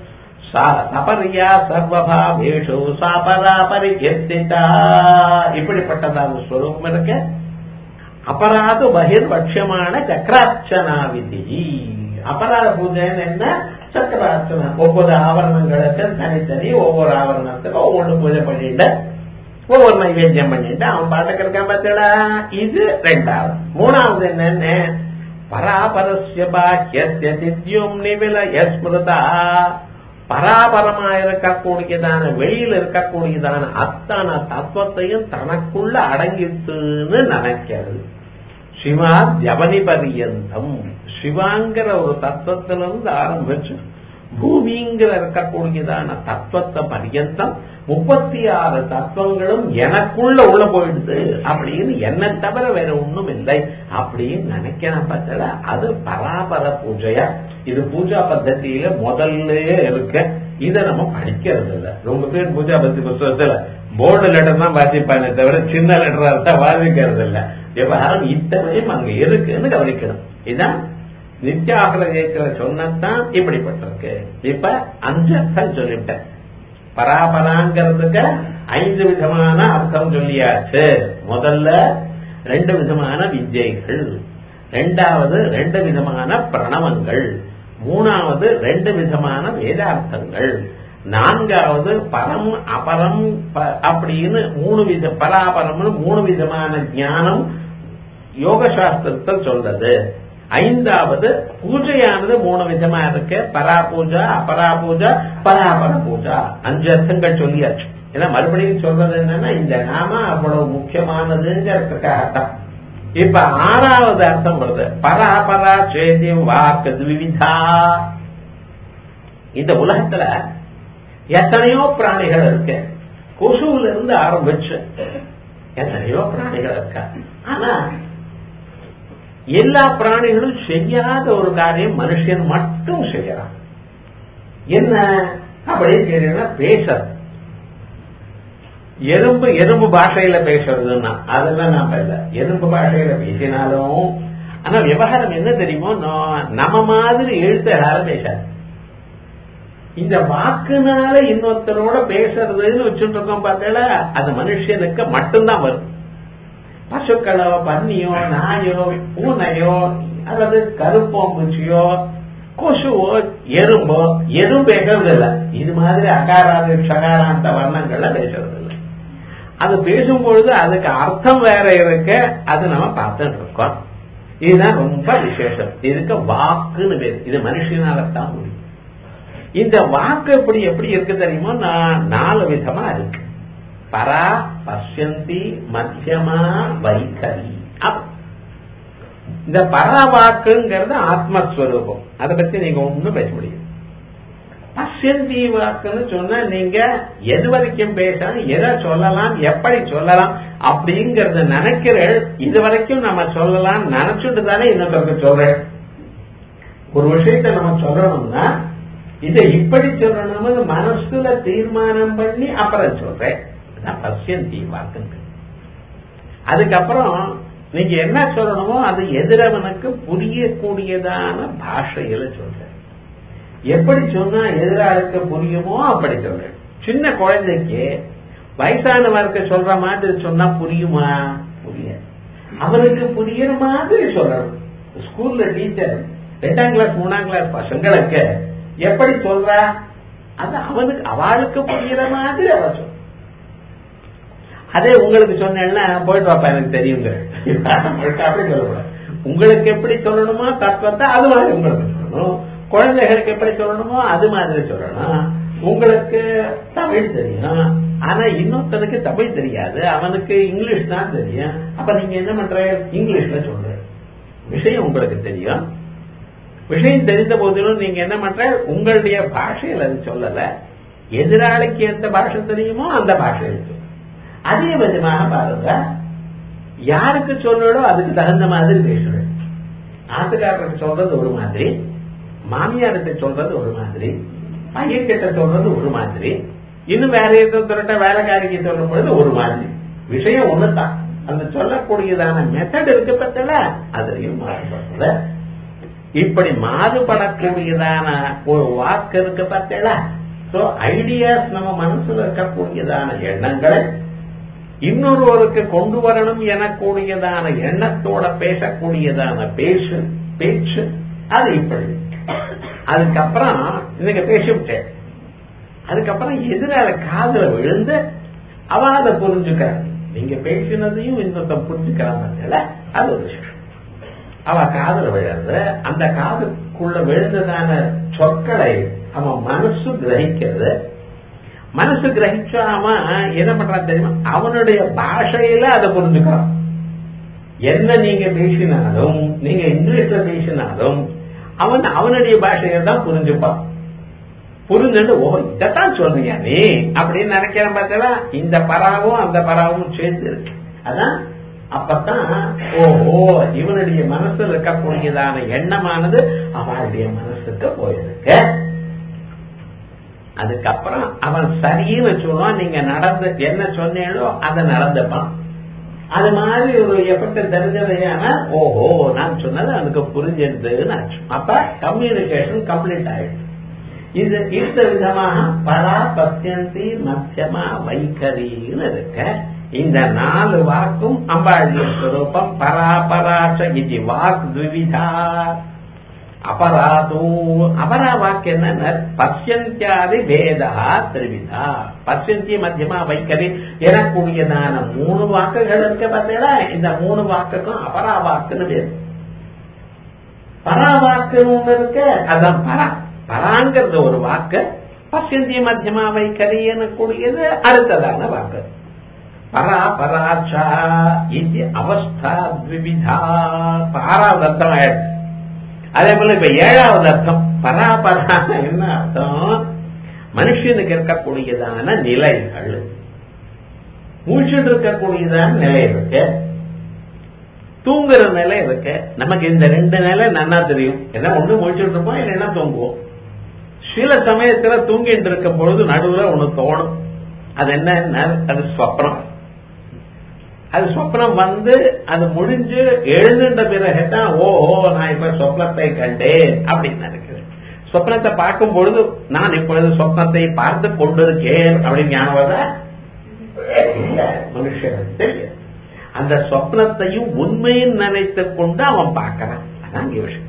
சபரியா சர்வபாவேஷு சாபரா பரிகெத்திதா இப்படிப்பட்டதான ஸ்வரூபம் இருக்க அபராது பகிர்வட்சமான சக்கரார்ச்சனா விதி அபராத பூஜைன்னு என்ன சக்கரார்ச்சனா ஒவ்வொரு ஆவரணங்களுக்கு தனித்தனி ஒவ்வொரு ஆவரணத்துக்கு ஒவ்வொரு பூஜை பண்ணிட்டு ஒவ்வொரு நைவேத்தியம் பண்ணிட்டு அவன் பாட்டுக்கு இருக்கான் பார்த்தா இது ரெண்டாவது மூணாவது என்னன்னு பராபரஸ்ய பாக்கியஸ்ய தித்யும் நிவிலய ஸ்மிருதா பராபரமா இருக்கக்கூடியதான வெளியில இருக்கக்கூடியதான அத்தனை தத்துவத்தையும் தனக்குள்ள அடங்கிட்டுன்னு நினைக்கிறது சிவா ஜவனி பரியந்தம் சிவாங்கிற ஒரு தத்துவத்திலிருந்து ஆரம்பிச்சு பூமிங்கிற இருக்கக்கூடியதான தத்துவத்தை பரியந்தம் முப்பத்தி ஆறு தத்துவங்களும் எனக்குள்ள உள்ள போயிடுது அப்படின்னு என்ன தவிர வேற ஒண்ணும் இல்லை அப்படின்னு நினைக்கிறேன் பார்த்தல அது பராபர பூஜையா இது பூஜா பத்ததியில முதல்லயே இருக்க இதை நம்ம படிக்கிறது இல்ல ரொம்ப பேர் பூஜா பத்தி புஸ்தகத்துல போர்டு லெட்டர் தான் வாசிப்பானே தவிர சின்ன லெட்டரா இருந்தா வாசிக்கிறது இல்ல விவகாரம் இத்தனையும் அங்க இருக்குன்னு கவனிக்கணும் இதான் நித்யாகிரகத்துல சொன்னதான் இப்படிப்பட்டிருக்கு இப்ப அஞ்சு அர்த்தம் சொல்லிட்டேன் பராபராங்கிறதுக்கு ஐந்து விதமான அர்த்தம் சொல்லியாச்சு முதல்ல ரெண்டு விதமான வித்யைகள் ரெண்டாவது ரெண்டு விதமான பிரணவங்கள் மூணாவது ரெண்டு விதமான வேதார்த்தங்கள் நான்காவது பரம் அபரம் அப்படின்னு மூணு வித பராபரம்னு மூணு விதமான ஞானம் யோக சாஸ்திரத்தில் சொல்றது ஐந்தாவது பூஜையானது மூணு விதமா இருக்கு பரா பூஜா அபரா பூஜா பராபர பூஜா அஞ்சு அர்த்தங்கள் சொல்லியாச்சு ஏன்னா மறுபடியும் சொல்றது என்னன்னா இந்த நாம அவ்வளவு முக்கியமானதுங்கிறதுக்காகத்தான் இப்ப ஆறாவது அர்த்தம் வருது பராபரா சேதி வாக்கு விவிதா இந்த உலகத்துல எத்தனையோ பிராணிகள் இருக்கு கொசுல இருந்து ஆரம்பிச்சு எத்தனையோ பிராணிகள் இருக்கா ஆனா எல்லா பிராணிகளும் செய்யாத ஒரு காரியம் மனுஷன் மட்டும் செய்யறான் என்ன அப்படின்னு கேட்டீங்கன்னா பேசுறது எறும்பு எறும்பு பாஷையில பேசுறதுன்னா அதெல்லாம் நாம இல்ல எறும்பு பாஷையில பேசினாலும் ஆனா விவகாரம் என்ன தெரியுமோ நம்ம மாதிரி எழுத்தரால பேசாது இந்த வாக்குனால இன்னொருத்தரோட பேசுறதுன்னு வச்சுட்டு இருக்கோம் பார்த்தா அது மனுஷனுக்கு மட்டும்தான் வரும் பசுக்களோ பன்னியோ நாயோ பூனையோ அல்லது கருப்போம்பூச்சியோ கொசுவோ எறும்போ எறும்பு பேசுறது இல்ல இது மாதிரி அகாராதி சகாராந்த வர்ணங்கள்ல பேசுறது இல்லை அது பேசும்பொழுது அதுக்கு அர்த்தம் வேற இருக்கு அது நம்ம பார்த்துட்டு இருக்கோம் இதுதான் ரொம்ப விசேஷம் இதுக்கு வாக்குன்னு பேரு இது மனுஷனாலத்தான் முடியும் இந்த வாக்கு எப்படி எப்படி இருக்கு தெரியுமோ நான் நாலு விதமா இருக்கு பரா பசியந்தி மத்தியமா வைகரி இந்த பராவாக்குங்கிறது ஆத்மஸ்வரூபம் அதை பத்தி நீங்க ஒண்ணும் பேச முடியும் பசியந்தி வாக்குன்னு சொன்னா நீங்க எது வரைக்கும் பேசலாம் எதை சொல்லலாம் எப்படி சொல்லலாம் அப்படிங்கறத நினைக்கிற இது வரைக்கும் நம்ம சொல்லலாம் நினைச்சுட்டு தானே இன்னொருத்தருக்கு சொல்றேன் ஒரு விஷயத்த நம்ம சொல்லணும்னா இதை இப்படி சொல்லணும்னு மனசுல தீர்மானம் பண்ணி அப்புறம் சொல்றேன் பசியந்தி வாக்குங்க அதுக்கப்புறம் நீங்க என்ன சொல்லணுமோ அது எதிரவனுக்கு புரியக்கூடியதான பாஷையில சொல்ற எப்படி சொன்னா எதிராளுக்கு புரியுமோ அப்படி சொல்றேன் சின்ன குழந்தைக்கு வயசானவருக்கு சொல்ற மாதிரி சொன்னா புரியுமா புரியாது அவனுக்கு புரியுற மாதிரி சொல்லணும் ஸ்கூல்ல டீச்சர் ரெண்டாம் கிளாஸ் மூணாம் கிளாஸ் பசங்களுக்கு எப்படி சொல்றா அது அவனுக்கு அவளுக்கு புரியுற மாதிரி அவ சொல்ற அதே உங்களுக்கு சொன்னேன்னா போயிட்டு வாப்பா எனக்கு தெரியுங்க அப்படி சொல்லக்கூடாது உங்களுக்கு எப்படி சொல்லணுமோ தத்துவத்தை அது மாதிரி உங்களுக்கு சொல்லணும் குழந்தைகளுக்கு எப்படி சொல்லணுமோ அது மாதிரி சொல்லணும் உங்களுக்கு தமிழ் தெரியும் ஆனா இன்னொருத்தனுக்கு தமிழ் தெரியாது அவனுக்கு இங்கிலீஷ் தான் தெரியும் அப்ப நீங்க என்ன பண்ற இங்கிலீஷ்ல சொல்ற விஷயம் உங்களுக்கு தெரியும் விஷயம் தெரிந்த போதிலும் நீங்க என்ன பண்ற உங்களுடைய பாஷையில அது சொல்லல எதிராளிக்கு எந்த பாஷை தெரியுமோ அந்த பாஷையில் அதே விதமாக பாருங்க யாருக்கு சொல்லணும் அதுக்கு தகுந்த மாதிரி பேசுறேன் ஆத்துக்காரருக்கு சொல்றது ஒரு மாதிரி மாமியாருக்கு சொல்றது ஒரு மாதிரி பையன் கிட்ட சொல்றது ஒரு மாதிரி இன்னும் வேற எதிர்த்த வேலைக்காரிக்கு சொல்லும் பொழுது ஒரு மாதிரி விஷயம் ஒண்ணுதான் அந்த சொல்லக்கூடியதான மெத்தட் இருக்கு பத்தல அதுலயும் மாறுபடுறது இப்படி மாறுபடக்கூடியதான ஒரு வாக்கு இருக்கு பார்த்தல சோ ஐடியாஸ் நம்ம மனசுல இருக்கக்கூடியதான எண்ணங்களை இன்னொருவருக்கு கொண்டு வரணும் எனக்கூடியதான எண்ணத்தோட பேசக்கூடியதான பேசு பேச்சு அது இப்படி அதுக்கப்புறம் நீங்க பேசிவிட்டேன் அதுக்கப்புறம் எதிரால காதல விழுந்து அவ அதை புரிஞ்சுக்கிறான் நீங்க பேசினதையும் இன்னொருத்த புரிஞ்சுக்கிறான் அது ஒரு விஷயம் அவ காதல விழுந்து அந்த காதுக்குள்ள விழுந்ததான சொற்களை அவன் மனசு கிரகிக்கிறது மனசு கிரகிச்சா அவன் என்ன பண்றான் தெரியுமா அவனுடைய பாஷையில அதை புரிஞ்சுக்கிறான் என்ன நீங்க பேசினாலும் நீங்க இங்கிலீஷ்ல பேசினாலும் அவன் அவனுடைய பாஷையை தான் புரிஞ்சுப்பான் புரிஞ்சுட்டு ஓ இதைத்தான் சொல்றீங்க நீ அப்படின்னு நினைக்கிறேன் பார்த்தா இந்த பராவும் அந்த பராவும் சேர்ந்து இருக்கு அதான் அப்பதான் ஓஹோ இவனுடைய மனசுல இருக்கக்கூடியதான எண்ணமானது அவளுடைய மனசுக்கு போயிருக்கு அதுக்கப்புறம் அவன் சரின்னு சொல்லுவான் நீங்க நடந்து என்ன சொன்னீங்களோ அதை நடந்துப்பான் அது மாதிரி ஒரு எஃபெக்ட் தெரிஞ்சதையான ஓஹோ நான் சொன்னது அதுக்கு புரிஞ்சிருந்ததுன்னு ஆச்சு அப்ப கம்யூனிகேஷன் கம்ப்ளீட் ஆயிடுச்சு இது இந்த விதமாக பரா பத்தியந்தி மத்தியமா வைகரின்னு இருக்க இந்த நாலு வாக்கும் அம்பாளுடைய ஸ்வரூபம் பராபராச இது வாக் துவிதா அபராதோ அபரா வாக்கு என்ன பசியந்தியாதி வேதா திரிவிதா பசியந்தி மத்தியமா வைக்கரி எனக்கூடியதான மூணு வாக்குகள் இருக்க பார்த்தீங்களா இந்த மூணு வாக்குக்கும் அபரா வாக்குன்னு பேரு பரா வாக்குன்னு ஒண்ணு இருக்கு அதான் பரா பராங்கிறது ஒரு வாக்கு பசியந்தி மத்தியமா வைக்கரின்னு கூடியது அடுத்ததான வாக்கு பரா பராச்சா இது அவஸ்தா விவிதா ஆறாவது அர்த்தம் ஆயிடுச்சு அதே போல இப்ப ஏழாவது அர்த்தம் பராபரா என்ன அர்த்தம் மனுஷனுக்கு இருக்கக்கூடியதான நிலைகள் மூச்சுட்டு இருக்கக்கூடியதான நிலை இருக்கு தூங்குற நிலை இருக்கு நமக்கு இந்த ரெண்டு நிலை நன்னா தெரியும் ஏன்னா ஒண்ணு முடிச்சுட்டு இருப்போம் இல்லைன்னா தூங்குவோம் சில சமயத்துல தூங்கிட்டு இருக்கும் பொழுது நடுவுல ஒண்ணு தோணும் அது என்ன அது ஸ்வப்னம் அது சொப்னம் வந்து அது முடிஞ்சு எழுந்துட்ட பிறகுதான் ஓஹோ நான் இப்ப சொப்னத்தை கண்டேன் அப்படின்னு நினைக்கிறேன் சொப்னத்தை பார்க்கும் பொழுது நான் இப்பொழுது சொப்னத்தை பார்த்து கொண்டிருக்கேன் அப்படின்னு ஞானம் வருதா இல்ல மனுஷன் தெரியும் அந்த சொப்னத்தையும் உண்மையும் நினைத்துக் கொண்டு அவன் பார்க்கறான் அதான் இங்க விஷயம்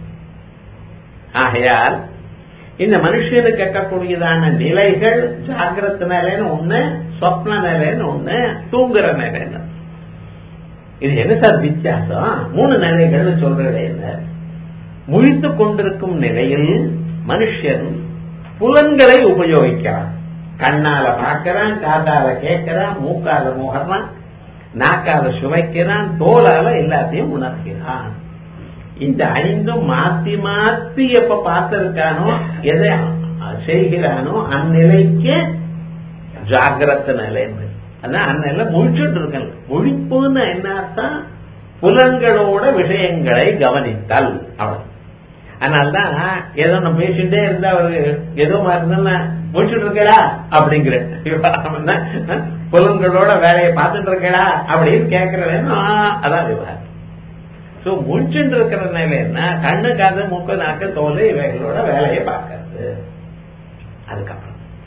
ஆகையால் இந்த மனுஷனுக்கு கேட்கக்கூடியதான நிலைகள் ஜாகிரத நிலைன்னு ஒண்ணு சொப்ன நிலைன்னு ஒண்ணு தூங்குற நிலைன்னு இது என்ன சார் வித்தியாசம் மூணு நிலைகள்னு சொல்றது என்ன முழித்து கொண்டிருக்கும் நிலையில் மனுஷன் புலன்களை உபயோகிக்கிறான் கண்ணால பார்க்கிறான் காதால கேட்கிறான் மூக்கால முகர்றான் நாக்கால சுவைக்கிறான் தோலால எல்லாத்தையும் உணர்கிறான் இந்த ஐந்தும் மாத்தி மாத்தி எப்ப பார்த்திருக்கானோ எதை செய்கிறானோ அந்நிலைக்கு ஜாகிரத நிலை அதான் அண்ணல முழிச்சுட்டு இருக்கேன் முழிப்புன்னு என்ன அர்த்தம் புலன்களோட விஷயங்களை கவனித்தல் அவன் அதனால்தான் ஏதோ நம்ம பேசிட்டே இருந்தா அவரு ஏதோ மாதிரி முடிச்சுட்டு இருக்கடா அப்படிங்கிற புலன்களோட வேலையை பார்த்துட்டு இருக்கடா அப்படின்னு கேட்கிறேன்னா அதான் விவகாரம் சோ முடிச்சுட்டு இருக்கிற நிலை என்ன கண்ணு காது மூக்கு நாக்கு தோல் இவைகளோட வேலையை பார்க்கறது அதுக்கப்புறம்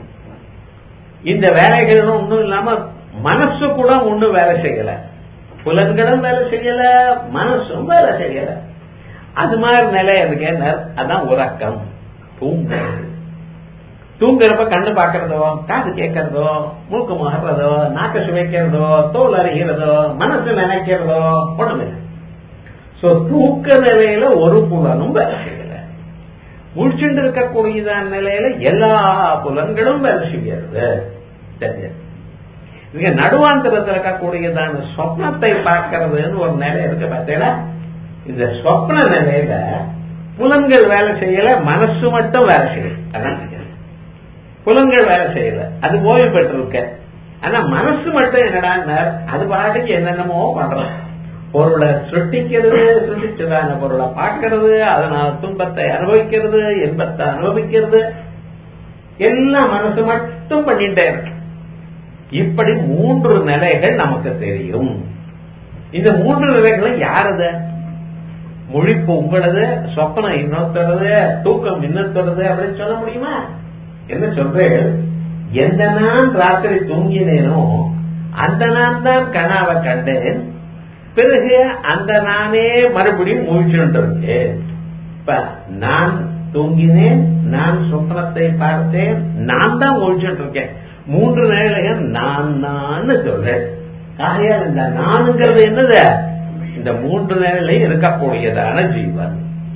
இந்த வேலைகள் ஒன்றும் இல்லாம மனசு கூட ஒண்ணும் வேலை செய்யல புலன்களும் வேலை செய்யல மனசும் வேலை செய்யல அது மாதிரி நிலை எனக்கு என்ன அதான் உறக்கம் தூங்குறது தூங்குறப்ப கண்ணு பாக்குறதோ காது கேட்கறதோ மூக்கு முகர்றதோ நாக்க சுவைக்கிறதோ தோல் அறிகிறதோ மனசு நினைக்கிறதோ ஒண்ணுமில்லை சோ தூக்க நிலையில ஒரு புலனும் வேலை செய்யல முடிச்சுட்டு இருக்கக்கூடியதான நிலையில எல்லா புலன்களும் வேலை செய்கிறது தெரியாது இங்க நடுவாந்தரத்தில் இருக்கக்கூடியதான சொப்னத்தை பார்க்கறதுன்னு ஒரு நிலை இருக்கு பார்த்தீங்களா இந்த சொப்ன நிலையில புலன்கள் வேலை செய்யல மனசு மட்டும் வேலை செய்யல அதான் புலன்கள் வேலை செய்யல அது ஓய்வு பெற்றிருக்க ஆனா மனசு மட்டும் என்னடா அது பாட்டுக்கு என்னென்னமோ பண்றது பொருளை சிருஷ்டிக்கிறது சிருஷ்டிச்சதான பொருளை பார்க்கறது அதனால துன்பத்தை அனுபவிக்கிறது இன்பத்தை அனுபவிக்கிறது எல்லாம் மனசு மட்டும் பண்ணிட்டே இருக்கு இப்படி மூன்று நிலைகள் நமக்கு தெரியும் இந்த மூன்று நிலைகளும் யாரது முழிப்பு உங்களது சொப்பனம் இன்னொருத்தரது தூக்கம் இன்னொருத்தரது அப்படின்னு சொல்ல முடியுமா என்ன சொல்றேன் எந்த நான் ராத்திரி தூங்கினேனோ அந்த நான் தான் கனாவை கண்டேன் பிறகு அந்த நானே மறுபடியும் முழிச்சுட்டு இருக்கேன் இப்ப நான் தூங்கினேன் நான் சொப்பனத்தை பார்த்தேன் நான் தான் முழிச்சுட்டு இருக்கேன் மூன்று நிலைகள் நான் நான் சொல்றேன் ஆகையால் இந்த நானுங்கிறது என்னது இந்த மூன்று நிலையிலையும் இருக்கக்கூடியதான ஜீவன்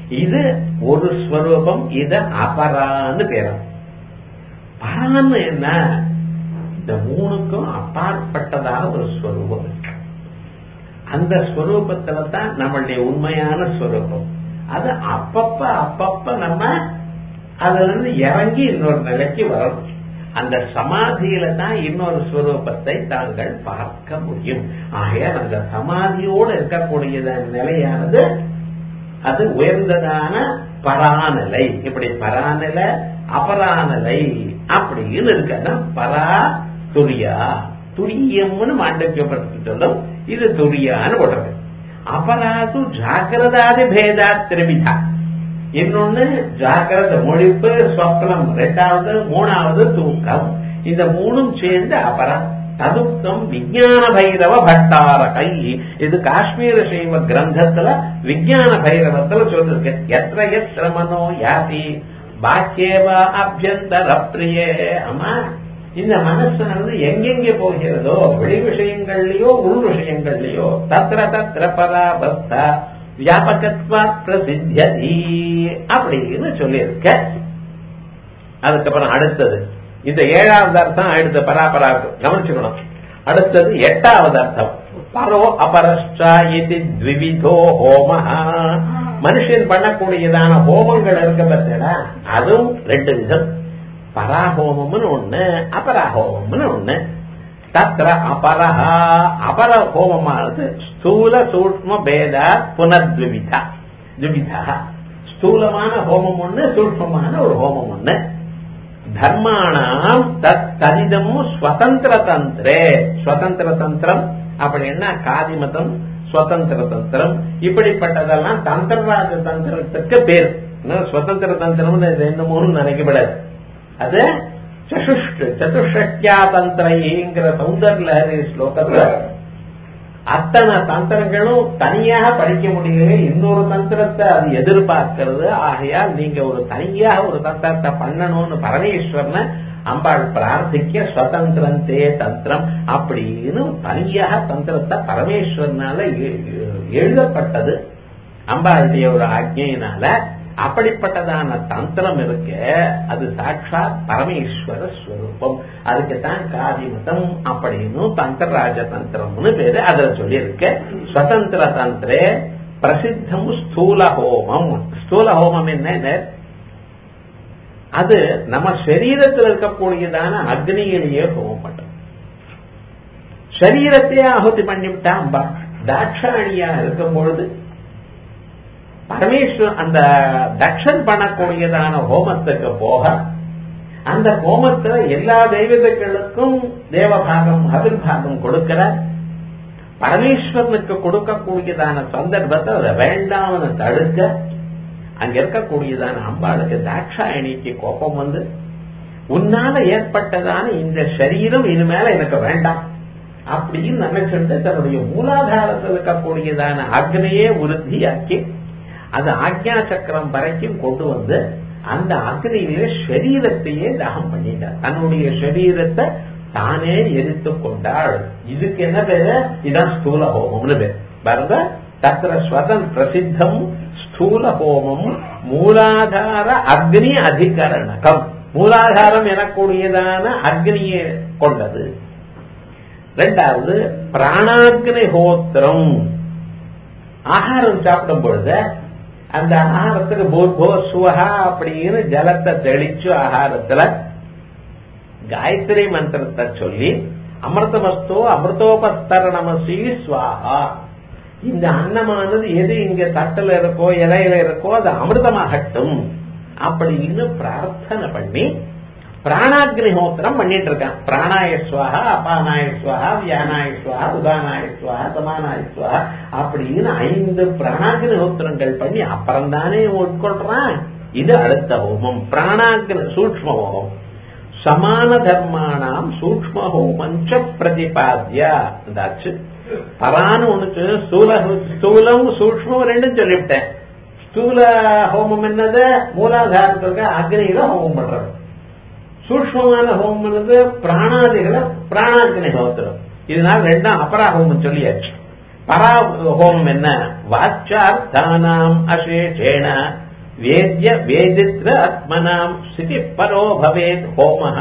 இது ஒரு ஸ்வரூபம் இது அபரான்னு பேரும் பரான்னு என்ன இந்த மூணுக்கும் அப்பாற்பட்டதாக ஒரு ஸ்வரூபம் இருக்கு அந்த ஸ்வரூபத்துல தான் நம்மளுடைய உண்மையான ஸ்வரூபம் அது அப்பப்ப அப்பப்ப நம்ம அதுல இருந்து இறங்கி இன்னொரு நிலைக்கு வரணும் அந்த சமாதியில தான் இன்னொரு ஸ்வரூபத்தை தாங்கள் பார்க்க முடியும் ஆகையால் அந்த சமாதியோடு இருக்கக்கூடிய நிலையானது அது உயர்ந்ததான பராநிலை இப்படி பராநிலை அபராநிலை அப்படின்னு இருக்குன்னா பரா துரியா துரியம்னு மாண்டவியப்படுத்தி சொல்லும் இது துரியான்னு போடுறது அபராது ஜாகிரதாதி பேதா திரிவிதா இன்னொன்னு ஜாகிரத மொழிப்பு சொப்னம் ரெண்டாவது மூணாவது தூக்கம் இந்த மூணும் சேர்ந்து அபரா ததுப்தம் விஜயான பைரவ பட்டாரகை இது காஷ்மீர சைவ கிரந்தத்துல விஜயான பைரவத்துல சொல்லிருக்கு எത്ര எത്ര மனோ யாதி பாக்கியேவா அபியந்தர பிரியே அம்மா இந்த மனசானது எங்கெங்கே போகிறதோ வெளி விஷயங்கள்லயோ உள் விஷயங்கள்லயோ தத்திர தத்திர பராபஸ்தா வியாபகத்வா பிரசித்தி அப்படின்னு சொல்லியிருக்க அதுக்கப்புறம் அடுத்தது இந்த ஏழாவது அர்த்தம் அடுத்த பராபராக்கு கவனிச்சுக்கணும் அடுத்தது எட்டாவது அர்த்தம் பரோ அபரஷ்டா இது த்விவிதோ ஹோம மனுஷன் பண்ணக்கூடியதான ஹோமங்கள் இருக்க பார்த்தா அதுவும் ரெண்டு விதம் பராஹோமம்னு ஒண்ணு அபராஹோமம்னு ஒண்ணு தத்திர அபரஹா அபர ஹோமமானது ஸ்தூல சூக்ம பேத புனர்விவிதா துவிதா ஸ்தூலமான ஹோமம் ஒண்ணு சூக்மமான ஒரு ஹோமம் ஒண்ணு தர்மாணாம் தத் தனிதம் ஸ்வதந்திர தந்திரே ஸ்வதந்திர தந்திரம் அப்படின்னா காதிமதம் சுதந்திர தந்திரம் இப்படிப்பட்டதெல்லாம் தந்திரராஜ தந்திரத்துக்கு பேர் சுதந்திர தந்திரம் ரெண்டு மூணு நினைக்கப்படாது அது சதுஷ்டு சதுஷ்டியா தந்திரைங்கிற சௌந்தர்லஹரி ஸ்லோகத்துல அத்தனை தந்திரங்களும் தனியாக படிக்க முடியல இன்னொரு தந்திரத்தை அது எதிர்பார்க்கிறது ஆகையால் நீங்க ஒரு தனியாக ஒரு தந்திரத்தை பண்ணணும்னு பரமேஸ்வரனை அம்பாள் பிரார்த்திக்க சுதந்திரந்தே தந்திரம் அப்படின்னு தனியாக தந்திரத்தை பரமேஸ்வரனால எழுதப்பட்டது அம்பாளுடைய ஒரு ஆக்ஞையினால அப்படிப்பட்டதான தந்திரம் இருக்க அது சாட்சாத் பரமேஸ்வர ஸ்வரூபம் அதுக்கு தான் காதிமதம் அப்படின்னு தந்திரராஜ தந்திரம்னு பேரு அதுல சொல்லி இருக்க சுதந்திர தந்திரே பிரசித்தம் ஸ்தூல ஹோமம் ஸ்தூல ஹோமம் என்ன அது நம்ம சரீரத்தில் இருக்கக்கூடியதான அக்னியிலேயே ஹோமம் பண்றோம் சரீரத்தையே ஆகுதி பண்ணிவிட்டா அம்பா தாட்சாணியா இருக்கும் பொழுது பரமேஸ்வரன் அந்த தக்ஷன் பண்ணக்கூடியதான ஹோமத்துக்கு போக அந்த ஹோமத்துல எல்லா தெய்வங்களுக்கும் தேவபாகம் அபிர்பாகம் கொடுக்கிற பரமேஸ்வரனுக்கு கொடுக்கக்கூடியதான சந்தர்ப்பத்தை அதை வேண்டாம்னு தடுக்க அங்க இருக்கக்கூடியதான அம்பாளுக்கு தாட்சாயணிக்கு கோபம் வந்து உன்னால ஏற்பட்டதான இந்த சரீரம் இனிமேல எனக்கு வேண்டாம் அப்படின்னு நினைச்சிட்டு தன்னுடைய மூலாதாரத்தில் இருக்கக்கூடியதான அக்னியே உறுதியாக்கி அது ஆக்ஞா சக்கரம் வரைக்கும் கொண்டு வந்து அந்த அக்னியில சரீரத்தையே தாகம் பண்ணிட்டார் தன்னுடைய சரீரத்தை தானே எரித்து கொண்டாள் இதுக்கு என்ன பேரு இதான் ஸ்தூல ஹோமம்னு பேர் பாருங்க தத்திர ஸ்வதன் பிரசித்தம் ஸ்தூல ஹோமம் மூலாதார அக்னி அதிகரணகம் மூலாதாரம் எனக்கூடியதான அக்னியை கொண்டது ரெண்டாவது பிராணாக்னி ஹோத்திரம் ஆகாரம் சாப்பிடும் பொழுது அந்த ஆகாரத்துக்கு பூர்போ சுவஹா அப்படின்னு ஜலத்தை தெளிச்சு ஆகாரத்துல காயத்ரி மந்திரத்தை சொல்லி அமிர்தமஸ்தோ அமிர்தோபஸ்தரணமசி சுவாஹா இந்த அன்னமானது எது இங்க தட்டுல இருக்கோ இலையில இருக்கோ அது அமிர்தமாகட்டும் அப்படின்னு பிரார்த்தனை பண்ணி பிராணாக்னிஹோத்திரம் பண்ணிட்டு இருக்கான் பிராணாய சுவாகா அபானாய சுவாகா வியானாய சுவாகா உதானாய சுவாகா சமானாய சுவாகா அப்படின்னு ஐந்து பிராணாக்னிஹோத்திரங்கள் பண்ணி அப்புறம் தானே உட்கொள்றான் இது அடுத்த ஹோமம் பிராணாக்னி சூக்ம ஹோமம் சமான தர்மானாம் சூக்ம ஹோமஞ்ச பிரதிபாத்தியா இதாச்சு பரான்னு ஒண்ணுக்கு ஸ்தூல ஸ்தூலம் சூக்மம் ரெண்டும் சொல்லிவிட்டேன் ஸ்தூல ஹோமம் என்னது மூலாதாரத்துக்கு அக்னியில ஹோமம் பண்றது சூக்மமான ஹோமம் என்னது பிராணாதிகளை பிராணாக்னி ஹோத்திரம் இதனால ரெண்டும் அபரா ஹோமம் சொல்லியாச்சு பரா ஹோமம் என்ன வாச்சார்த்தானாம் அசேஷேண வேத்ய வேதித்ர ஆத்மனாம் ஸ்திதி பரோ பவேத் ஹோமஹ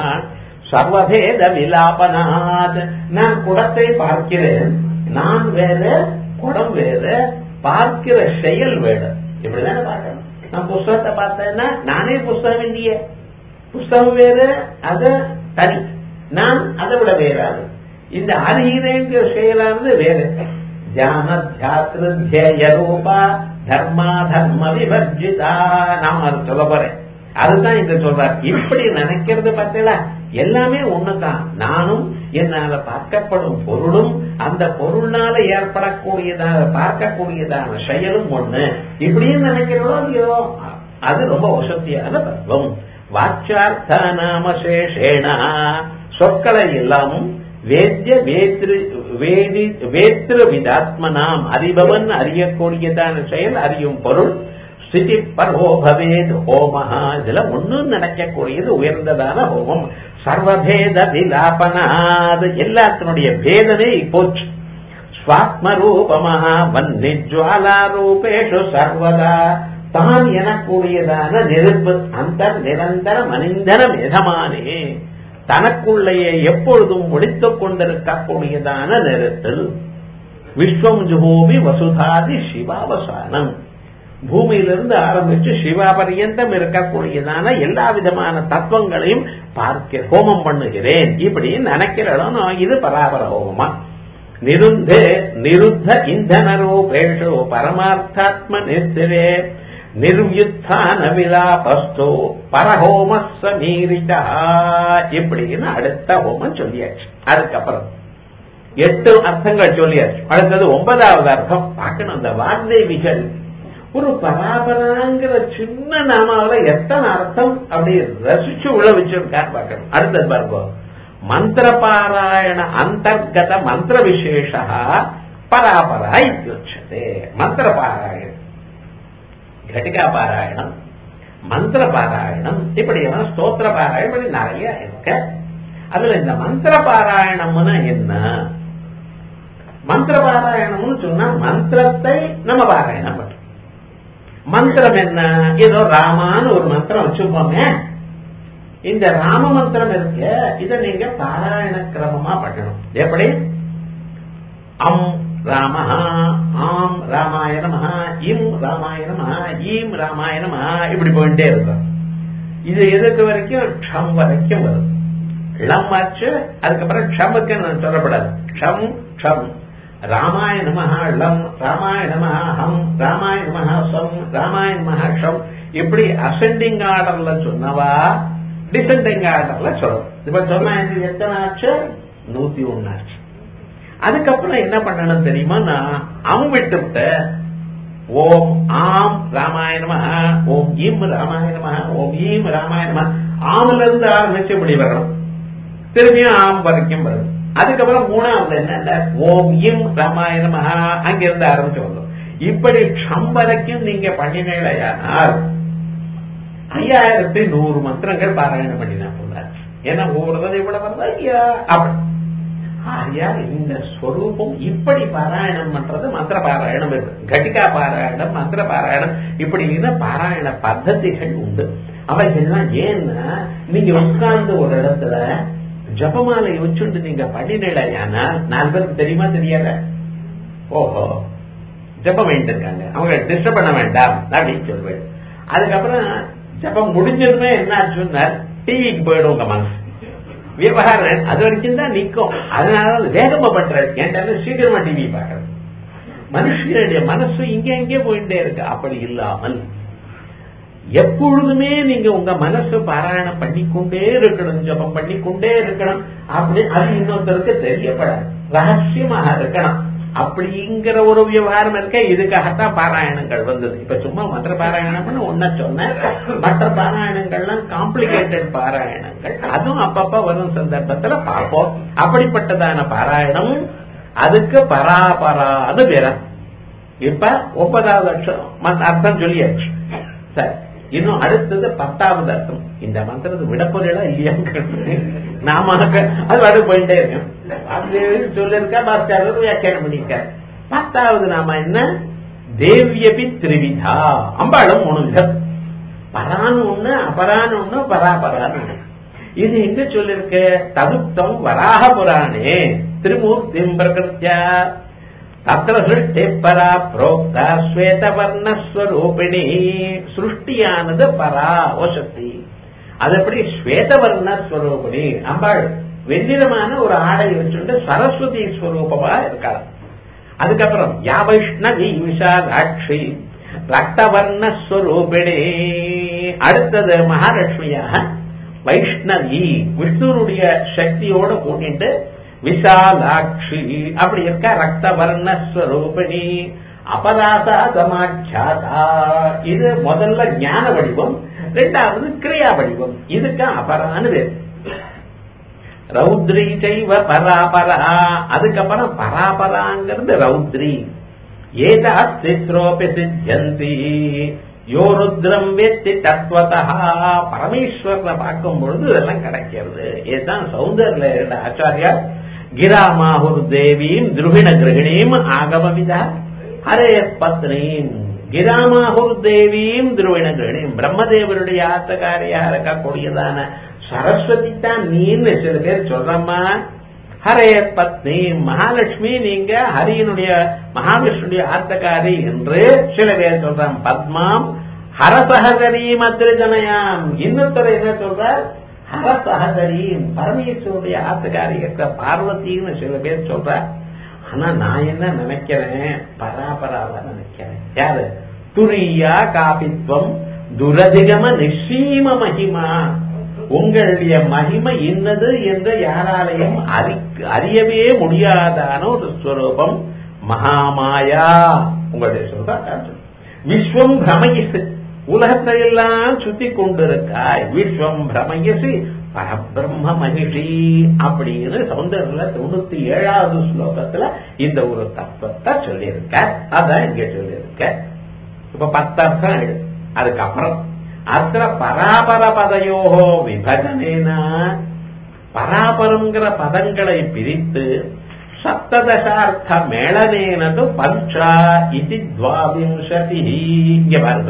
சர்வபேத விலாபனாத் நான் குடத்தை பார்க்கிறேன் நான் வேற குடம் வேற பார்க்கிற செயல் வேறு இப்படிதானே பார்க்கணும் நான் புஸ்தகத்தை பார்த்தேன்னா நானே புஸ்தகம் இல்லையே புஸ்தகம் வேறு அது தனி நான் அதை விட வேறாது இந்த அறிகிறேங்கிற செயலானது வேறு தியான தியாத்திரு தியேய ரூபா தர்மா தர்ம விவர்ஜிதா நாம அது சொல்ல போறேன் அதுதான் இங்க சொல்றார் இப்படி நினைக்கிறது பார்த்தீங்களா எல்லாமே ஒண்ணுதான் நானும் என்னால பார்க்கப்படும் பொருளும் அந்த பொருள்னால ஏற்படக்கூடியதாக பார்க்கக்கூடியதான செயலும் ஒண்ணு இப்படியும் நினைக்கிறோம் இல்லையோ அது ரொம்ப வசதியான தத்துவம் வாச்சார்த்த நாமசேஷேனா சொற்களை எல்லாமும் வேத்ய வேத்ரு வேதி வேத்ரு விதாத்மனாம் அறிபவன் அறியக்கூடியதான செயல் அறியும் பொருள் ஸ்திதி பரோபவேத் ஹோமஹா இதுல ஒன்னும் நடக்கக்கூடியது உயர்ந்ததான ஹோமம் சர்வபேத விலாபனாது எல்லாத்தினுடைய பேதனை போச்சு ஸ்வாத்ம ரூபமஹா வன்னி ஜுவாலா ரூபேஷு சர்வதா தான் எனக்கூடியதான நெருப்பு அந்த நிரந்தர மனிதனம் எதமானே தனக்குள்ளேயே எப்பொழுதும் முடித்துக் கொண்டிருக்கக்கூடியதான நெருப்பில் விஸ்வம் ஜுகோமி வசுதாதி சிவாவசானம் பூமியிலிருந்து ஆரம்பிச்சு சிவா பரியந்தம் இருக்கக்கூடியதான எல்லா விதமான தத்துவங்களையும் பார்க்க ஹோமம் பண்ணுகிறேன் இப்படி நினைக்கிறோம் இது பராபர ஹோமமா நிருந்தே நிருத்த இந்தன ரூபேஷு பரமார்த்தாத்ம நிஸ்திரே நிர்யுத்தான விலாபஸ்தோ பரஹோம சமீரிதா இப்படின்னு அடுத்த ஹோமம் சொல்லியாச்சு அதுக்கப்புறம் எட்டு அர்த்தங்கள் சொல்லியாச்சு அடுத்தது ஒன்பதாவது அர்த்தம் பார்க்கணும் அந்த வாக்தேவிகள் ஒரு பராபராங்கிற சின்ன நாமாவில எத்தனை அர்த்தம் அப்படி ரசிச்சு உள்ள வச்சிருக்காரு பார்க்கணும் அடுத்தது பாருங்க மந்திர பாராயண அந்தர்கத மந்திர விசேஷ பராபரா இத்தியுச்சதே மந்திர பாராயணம் கட்டிகா பாராயணம் மந்திர பாராயணம் இப்படி எல்லாம் ஸ்தோத்திர பாராயணம் இப்படி நிறைய இருக்கு அதுல இந்த மந்திர பாராயணம்னா என்ன மந்திர பாராயணம்னு சொன்னா மந்திரத்தை நம்ம பாராயணம் பண்றோம் மந்திரம் என்ன ஏதோ ராமான்னு ஒரு மந்திரம் வச்சுப்போமே இந்த ராம மந்திரம் இருக்கு இதை நீங்க பாராயண கிரமமா பண்ணணும் எப்படி அம் ராம ஆம் ராமாய நம இம் ராமாய நம ஈம் ராமாய நம இப்படி போயிட்டே இருக்கும் இது எதுக்கு வரைக்கும் க்ஷம் வரைக்கும் வரும் ளம் ஆச்சு அதுக்கப்புறம் க்ஷமுக்கு நான் சொல்லப்படாது க்ஷம் க்ஷம் ராமாய நம ளம் ராமாய நம ஹம் ராமாய நம சம் ராமாய நம ஷம் இப்படி அசெண்டிங் ஆர்டர்ல சொன்னவா டிசெண்டிங் ஆர்டர்ல சொல்லணும் இப்ப சொன்னா இது எத்தனை ஆச்சு நூத்தி ஒன்னு ஆச்சு அதுக்கப்புறம் என்ன பண்ணணும் தெரியுமா நான் அம் விட்டுவிட்ட ஓம் ஆம் ராமாய நம ஓம் ஈம் ராமாய நம ஓம் ஈம் ராமாய நம ஆம்ல இருந்து ஆரம்பிச்சு இப்படி வரணும் திரும்பியும் ஆம் வரைக்கும் வரும் அதுக்கப்புறம் மூணாவது என்ன ஓம் இம் ராமாய நம அங்கிருந்து ஆரம்பிச்சு வந்தோம் இப்படி க்ஷம் வரைக்கும் நீங்க பண்ணினீங்களேயானால் ஐயாயிரத்தி நூறு மந்திரங்கள் பாராயணம் பண்ணினா போதாச்சு ஏன்னா ஒவ்வொரு தடவை இவ்வளவு வருதா ஐயா அப்படி ஆரியா இந்த ஸ்வரூபம் இப்படி பாராயணம் பண்றது மந்திர பாராயணம் இருக்கு கட்டிகா பாராயணம் மந்திர பாராயணம் இப்படின்னு பாராயண பద్ధதிகள் உண்டு அவைகள்லாம் ஏன்னா நீங்க உட்கார்ந்து ஒரு இடத்துல ஜபமாலை வச்சுட்டு நீங்க பண்ணினீங்கன்னா நாலு பேருக்கு தெரியுமா தெரியாத ஓஹோ ஜபம் வேண்டியிருக்காங்க அவங்க டிஸ்டர்ப் பண்ண வேண்டாம் அப்படின்னு சொல்வேன் அதுக்கப்புறம் ஜபம் முடிஞ்சதுமே என்ன ஆச்சுன்னா டிவிக்கு போயிடும் உங்க மனசு விவகாரம் அது வரைக்கும் தான் நிற்கும் அதனால வேகமா பண்றது ஏன்டா சீக்கிரமா டிவி பார்க்கறது மனுஷனுடைய மனசு இங்க இங்கே போயிட்டே இருக்கு அப்படி இல்லாமல் எப்பொழுதுமே நீங்க உங்க மனசு பாராயணம் பண்ணிக்கொண்டே இருக்கணும் ஜபம் பண்ணிக்கொண்டே இருக்கணும் அப்படி அது இன்னொருத்தருக்கு தெரியப்படாது ரகசியமாக இருக்கணும் அப்படிங்கிற ஒரு விவகாரம் இருக்க இதுக்காகத்தான் பாராயணங்கள் வந்தது இப்ப சும்மா மற்ற பாராயணம்னு ஒன்ன சொன்னேன் மற்ற பாராயணங்கள்லாம் காம்ப்ளிகேட்டட் பாராயணங்கள் அதுவும் அப்பப்ப வரும் சந்தர்ப்பத்துல பார்ப்போம் அப்படிப்பட்டதான பாராயணம் அதுக்கு பராபரான்னு பேர இப்ப ஒன்பதாவது அர்த்தம் அர்த்தம் சொல்லியாச்சு சரி இன்னும் அடுத்தது பத்தாவது அர்த்தம் இந்த மந்திரத்தை விடப்பொருளா இல்லையான்னு நாம அது வடு போயிட்டே இருக்கும் அது சொல்லிருக்கா பாஸ்கர் வியாக்கியானம் பண்ணியிருக்காரு பத்தாவது நாம என்ன தேவியபி திரிவிதா அம்பாளும் மூணு விதம் பரான்னு ஒண்ணு அபரான்னு ஒண்ணு பராபரான்னு ஒண்ணு இது எங்க சொல்லிருக்க ததுப்தம் வராக புராணே திருமூர்த்திம் பிரகிருத்தியா தத்திர சிருஷ்டி பரா புரோக்தா ஸ்வேதவர்ணஸ்வரூபிணி சிருஷ்டியானது பரா ஓசக்தி அது எப்படி ஸ்வேதவர்ணஸ்வரூபிணி அம்பாள் வெண்ணிறமான ஒரு ஆடை வச்சுட்டு சரஸ்வதி ஸ்வரூபமா இருக்காள் அதுக்கப்புறம் யா வைஷ்ணவி விஷாலாட்சி ரக்தவர்ணஸ்வரூபிணி அடுத்தது மகாலட்சுமியாக வைஷ்ணவி விஷ்ணுனுடைய சக்தியோட கூட்டிட்டு விசாலாட்சி அப்படி இருக்க ரக்தவர்ணஸ்வரூபிணி அபராதா சமாச்சாதா இது முதல்ல ஞான வடிவம் ரெண்டாவது கிரியா வடிவம் இதுக்கு அபரான்னு பேர் ரௌத்ரி செய்வ பராபரா அதுக்கப்புறம் பராபராங்கிறது ரௌத்ரி ஏதா சித்ரோபி சித்தியந்தி யோ ருத்ரம் வெத்தி தத்வதா பரமேஸ்வரனை பார்க்கும் பொழுது இதெல்லாம் கிடைக்கிறது இதுதான் சௌந்தர்ல இருந்த ஆச்சாரியா கிராமாஹுர் தேவீம் துருவிண கிரகிணீம் ஆகமவிதா ஹரே பத்னீம் கிராமாஹுர் தேவீம் துருவிண கிரகிணீம் பிரம்மதேவருடைய ஆத்தகாரியா இருக்கக்கூடியதான சரஸ்வதி தான் நீன்னு சில பேர் சொல்றம்மா ஹரே பத்னி மகாலட்சுமி நீங்க ஹரியனுடைய மகாவிஷ்ணுடைய ஆத்தகாரி என்று சில பேர் சொல்றான் பத்மாம் ஹரசகரீம் அத்திருஜனயாம் இன்னொருத்தர் என்ன சொல்றார் ஹரசகரீம் பரமேஸ்வருடைய ஆத்தகாரி இருக்கிற பார்வதின்னு சில பேர் சொல்றார் ஆனா நான் என்ன நினைக்கிறேன் பராபராவா நினைக்கிறேன் யாரு துரியா காபித்வம் துரதிகம நிச்சீம மகிமா உங்களுடைய மகிமை இன்னது என்று யாராலையும் அறியவே முடியாதான ஒரு ஸ்வரூபம் மகாமாயா உங்களுடைய சொல்ற விஸ்வம் பிரமயசு உலகத்தை எல்லாம் சுத்தி கொண்டிருக்காய் விஸ்வம் பிரமயசி பரபிரம்ம மகிஷி அப்படின்னு சௌந்தர்ல தொண்ணூத்தி ஏழாவது ஸ்லோகத்துல இந்த ஒரு தத்துவத்தை சொல்லியிருக்க அதான் இங்க சொல்லியிருக்க இப்ப பத்து அர்த்தம் எடு அதுக்கப்புறம் அத்த பராபர பதையோகோ விபஜனேன பராபரங்கிற பதங்களை பிரித்து சப்ததசார்த்த மேளனேனது பஞ்சா இது துவாவிம்சதி இங்க பாருங்க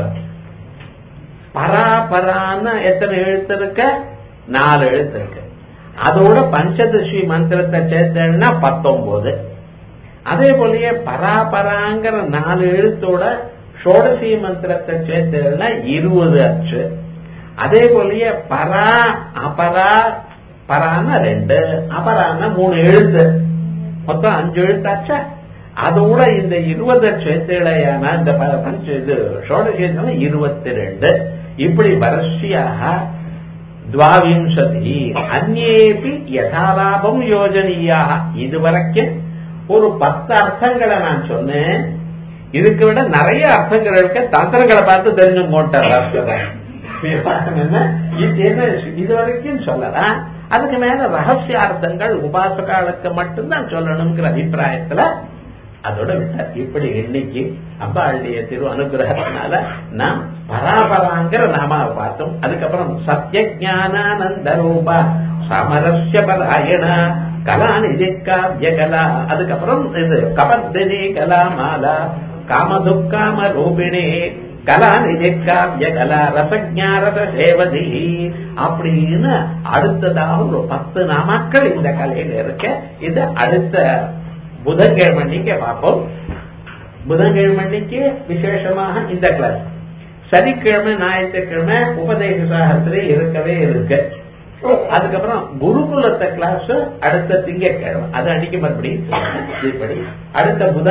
பராபரான எத்தனை எழுத்து இருக்க நாலு எழுத்து இருக்கு அதோட பஞ்சதசி மந்திரத்தை சேர்த்தேன்னா பத்தொன்பது அதே போலயே பராபராங்கிற நாலு எழுத்தோட ஷோடசி மந்திரத்தை சேர்த்ததுன்னா இருபது அச்சு அதே போலயே பரா அபரா பரான ரெண்டு அபரான மூணு எழுத்து மொத்தம் அஞ்சு எழுத்தாச்சா அதோட இந்த இருபது சேர்த்துகளையான இந்த பஞ்ச இது ஷோடசி இருபத்தி ரெண்டு இப்படி வரிசையாக துவாவிம்சதி அந்நேபி யதாலாபம் யோஜனீயாக இதுவரைக்கும் ஒரு பத்து அர்த்தங்களை நான் சொன்னேன் இதுக்கு விட நிறைய அர்த்தங்கள் இருக்க தந்திரங்களை பார்த்து தெரிஞ்சு போட்டார் என்ன இது வரைக்கும் சொல்லலாம் அதுக்கு மேல ரகசிய அர்த்தங்கள் உபாசகாலுக்கு மட்டும்தான் சொல்லணுங்கிற அபிப்பிராயத்துல அதோட விட்டார் இப்படி இன்னைக்கு அம்பாளுடைய திரு அனுகிரகத்தினால நாம் பராபராங்கிற நாமாவை பார்த்தோம் அதுக்கப்புறம் சத்திய ஜானானந்த ரூபா சமரஸ்ய பராயண கலா நிதி காவிய கலா அதுக்கப்புறம் இது கபர்தினி கலா மாலா காமதுக்காம ரூபிணி கலா நிதி காவிய கலா ரசஜா ரச சேவதி அப்படின்னு அடுத்ததாக ஒரு பத்து நாமாக்கள் இந்த கலையில இருக்க இது அடுத்த புதன்கிழமை அன்னைக்கு பார்ப்போம் புதன்கிழமை அன்னைக்கு விசேஷமாக இந்த கிளாஸ் சனிக்கிழமை ஞாயிற்றுக்கிழமை உபதேச சாகத்திலே இருக்கவே இருக்கு அதுக்கப்புறம் குருகுலத்த கிளாஸ் அடுத்த திங்கட்கிழமை அது அன்னைக்கு மறுபடியும் இப்படி அடுத்த புதன்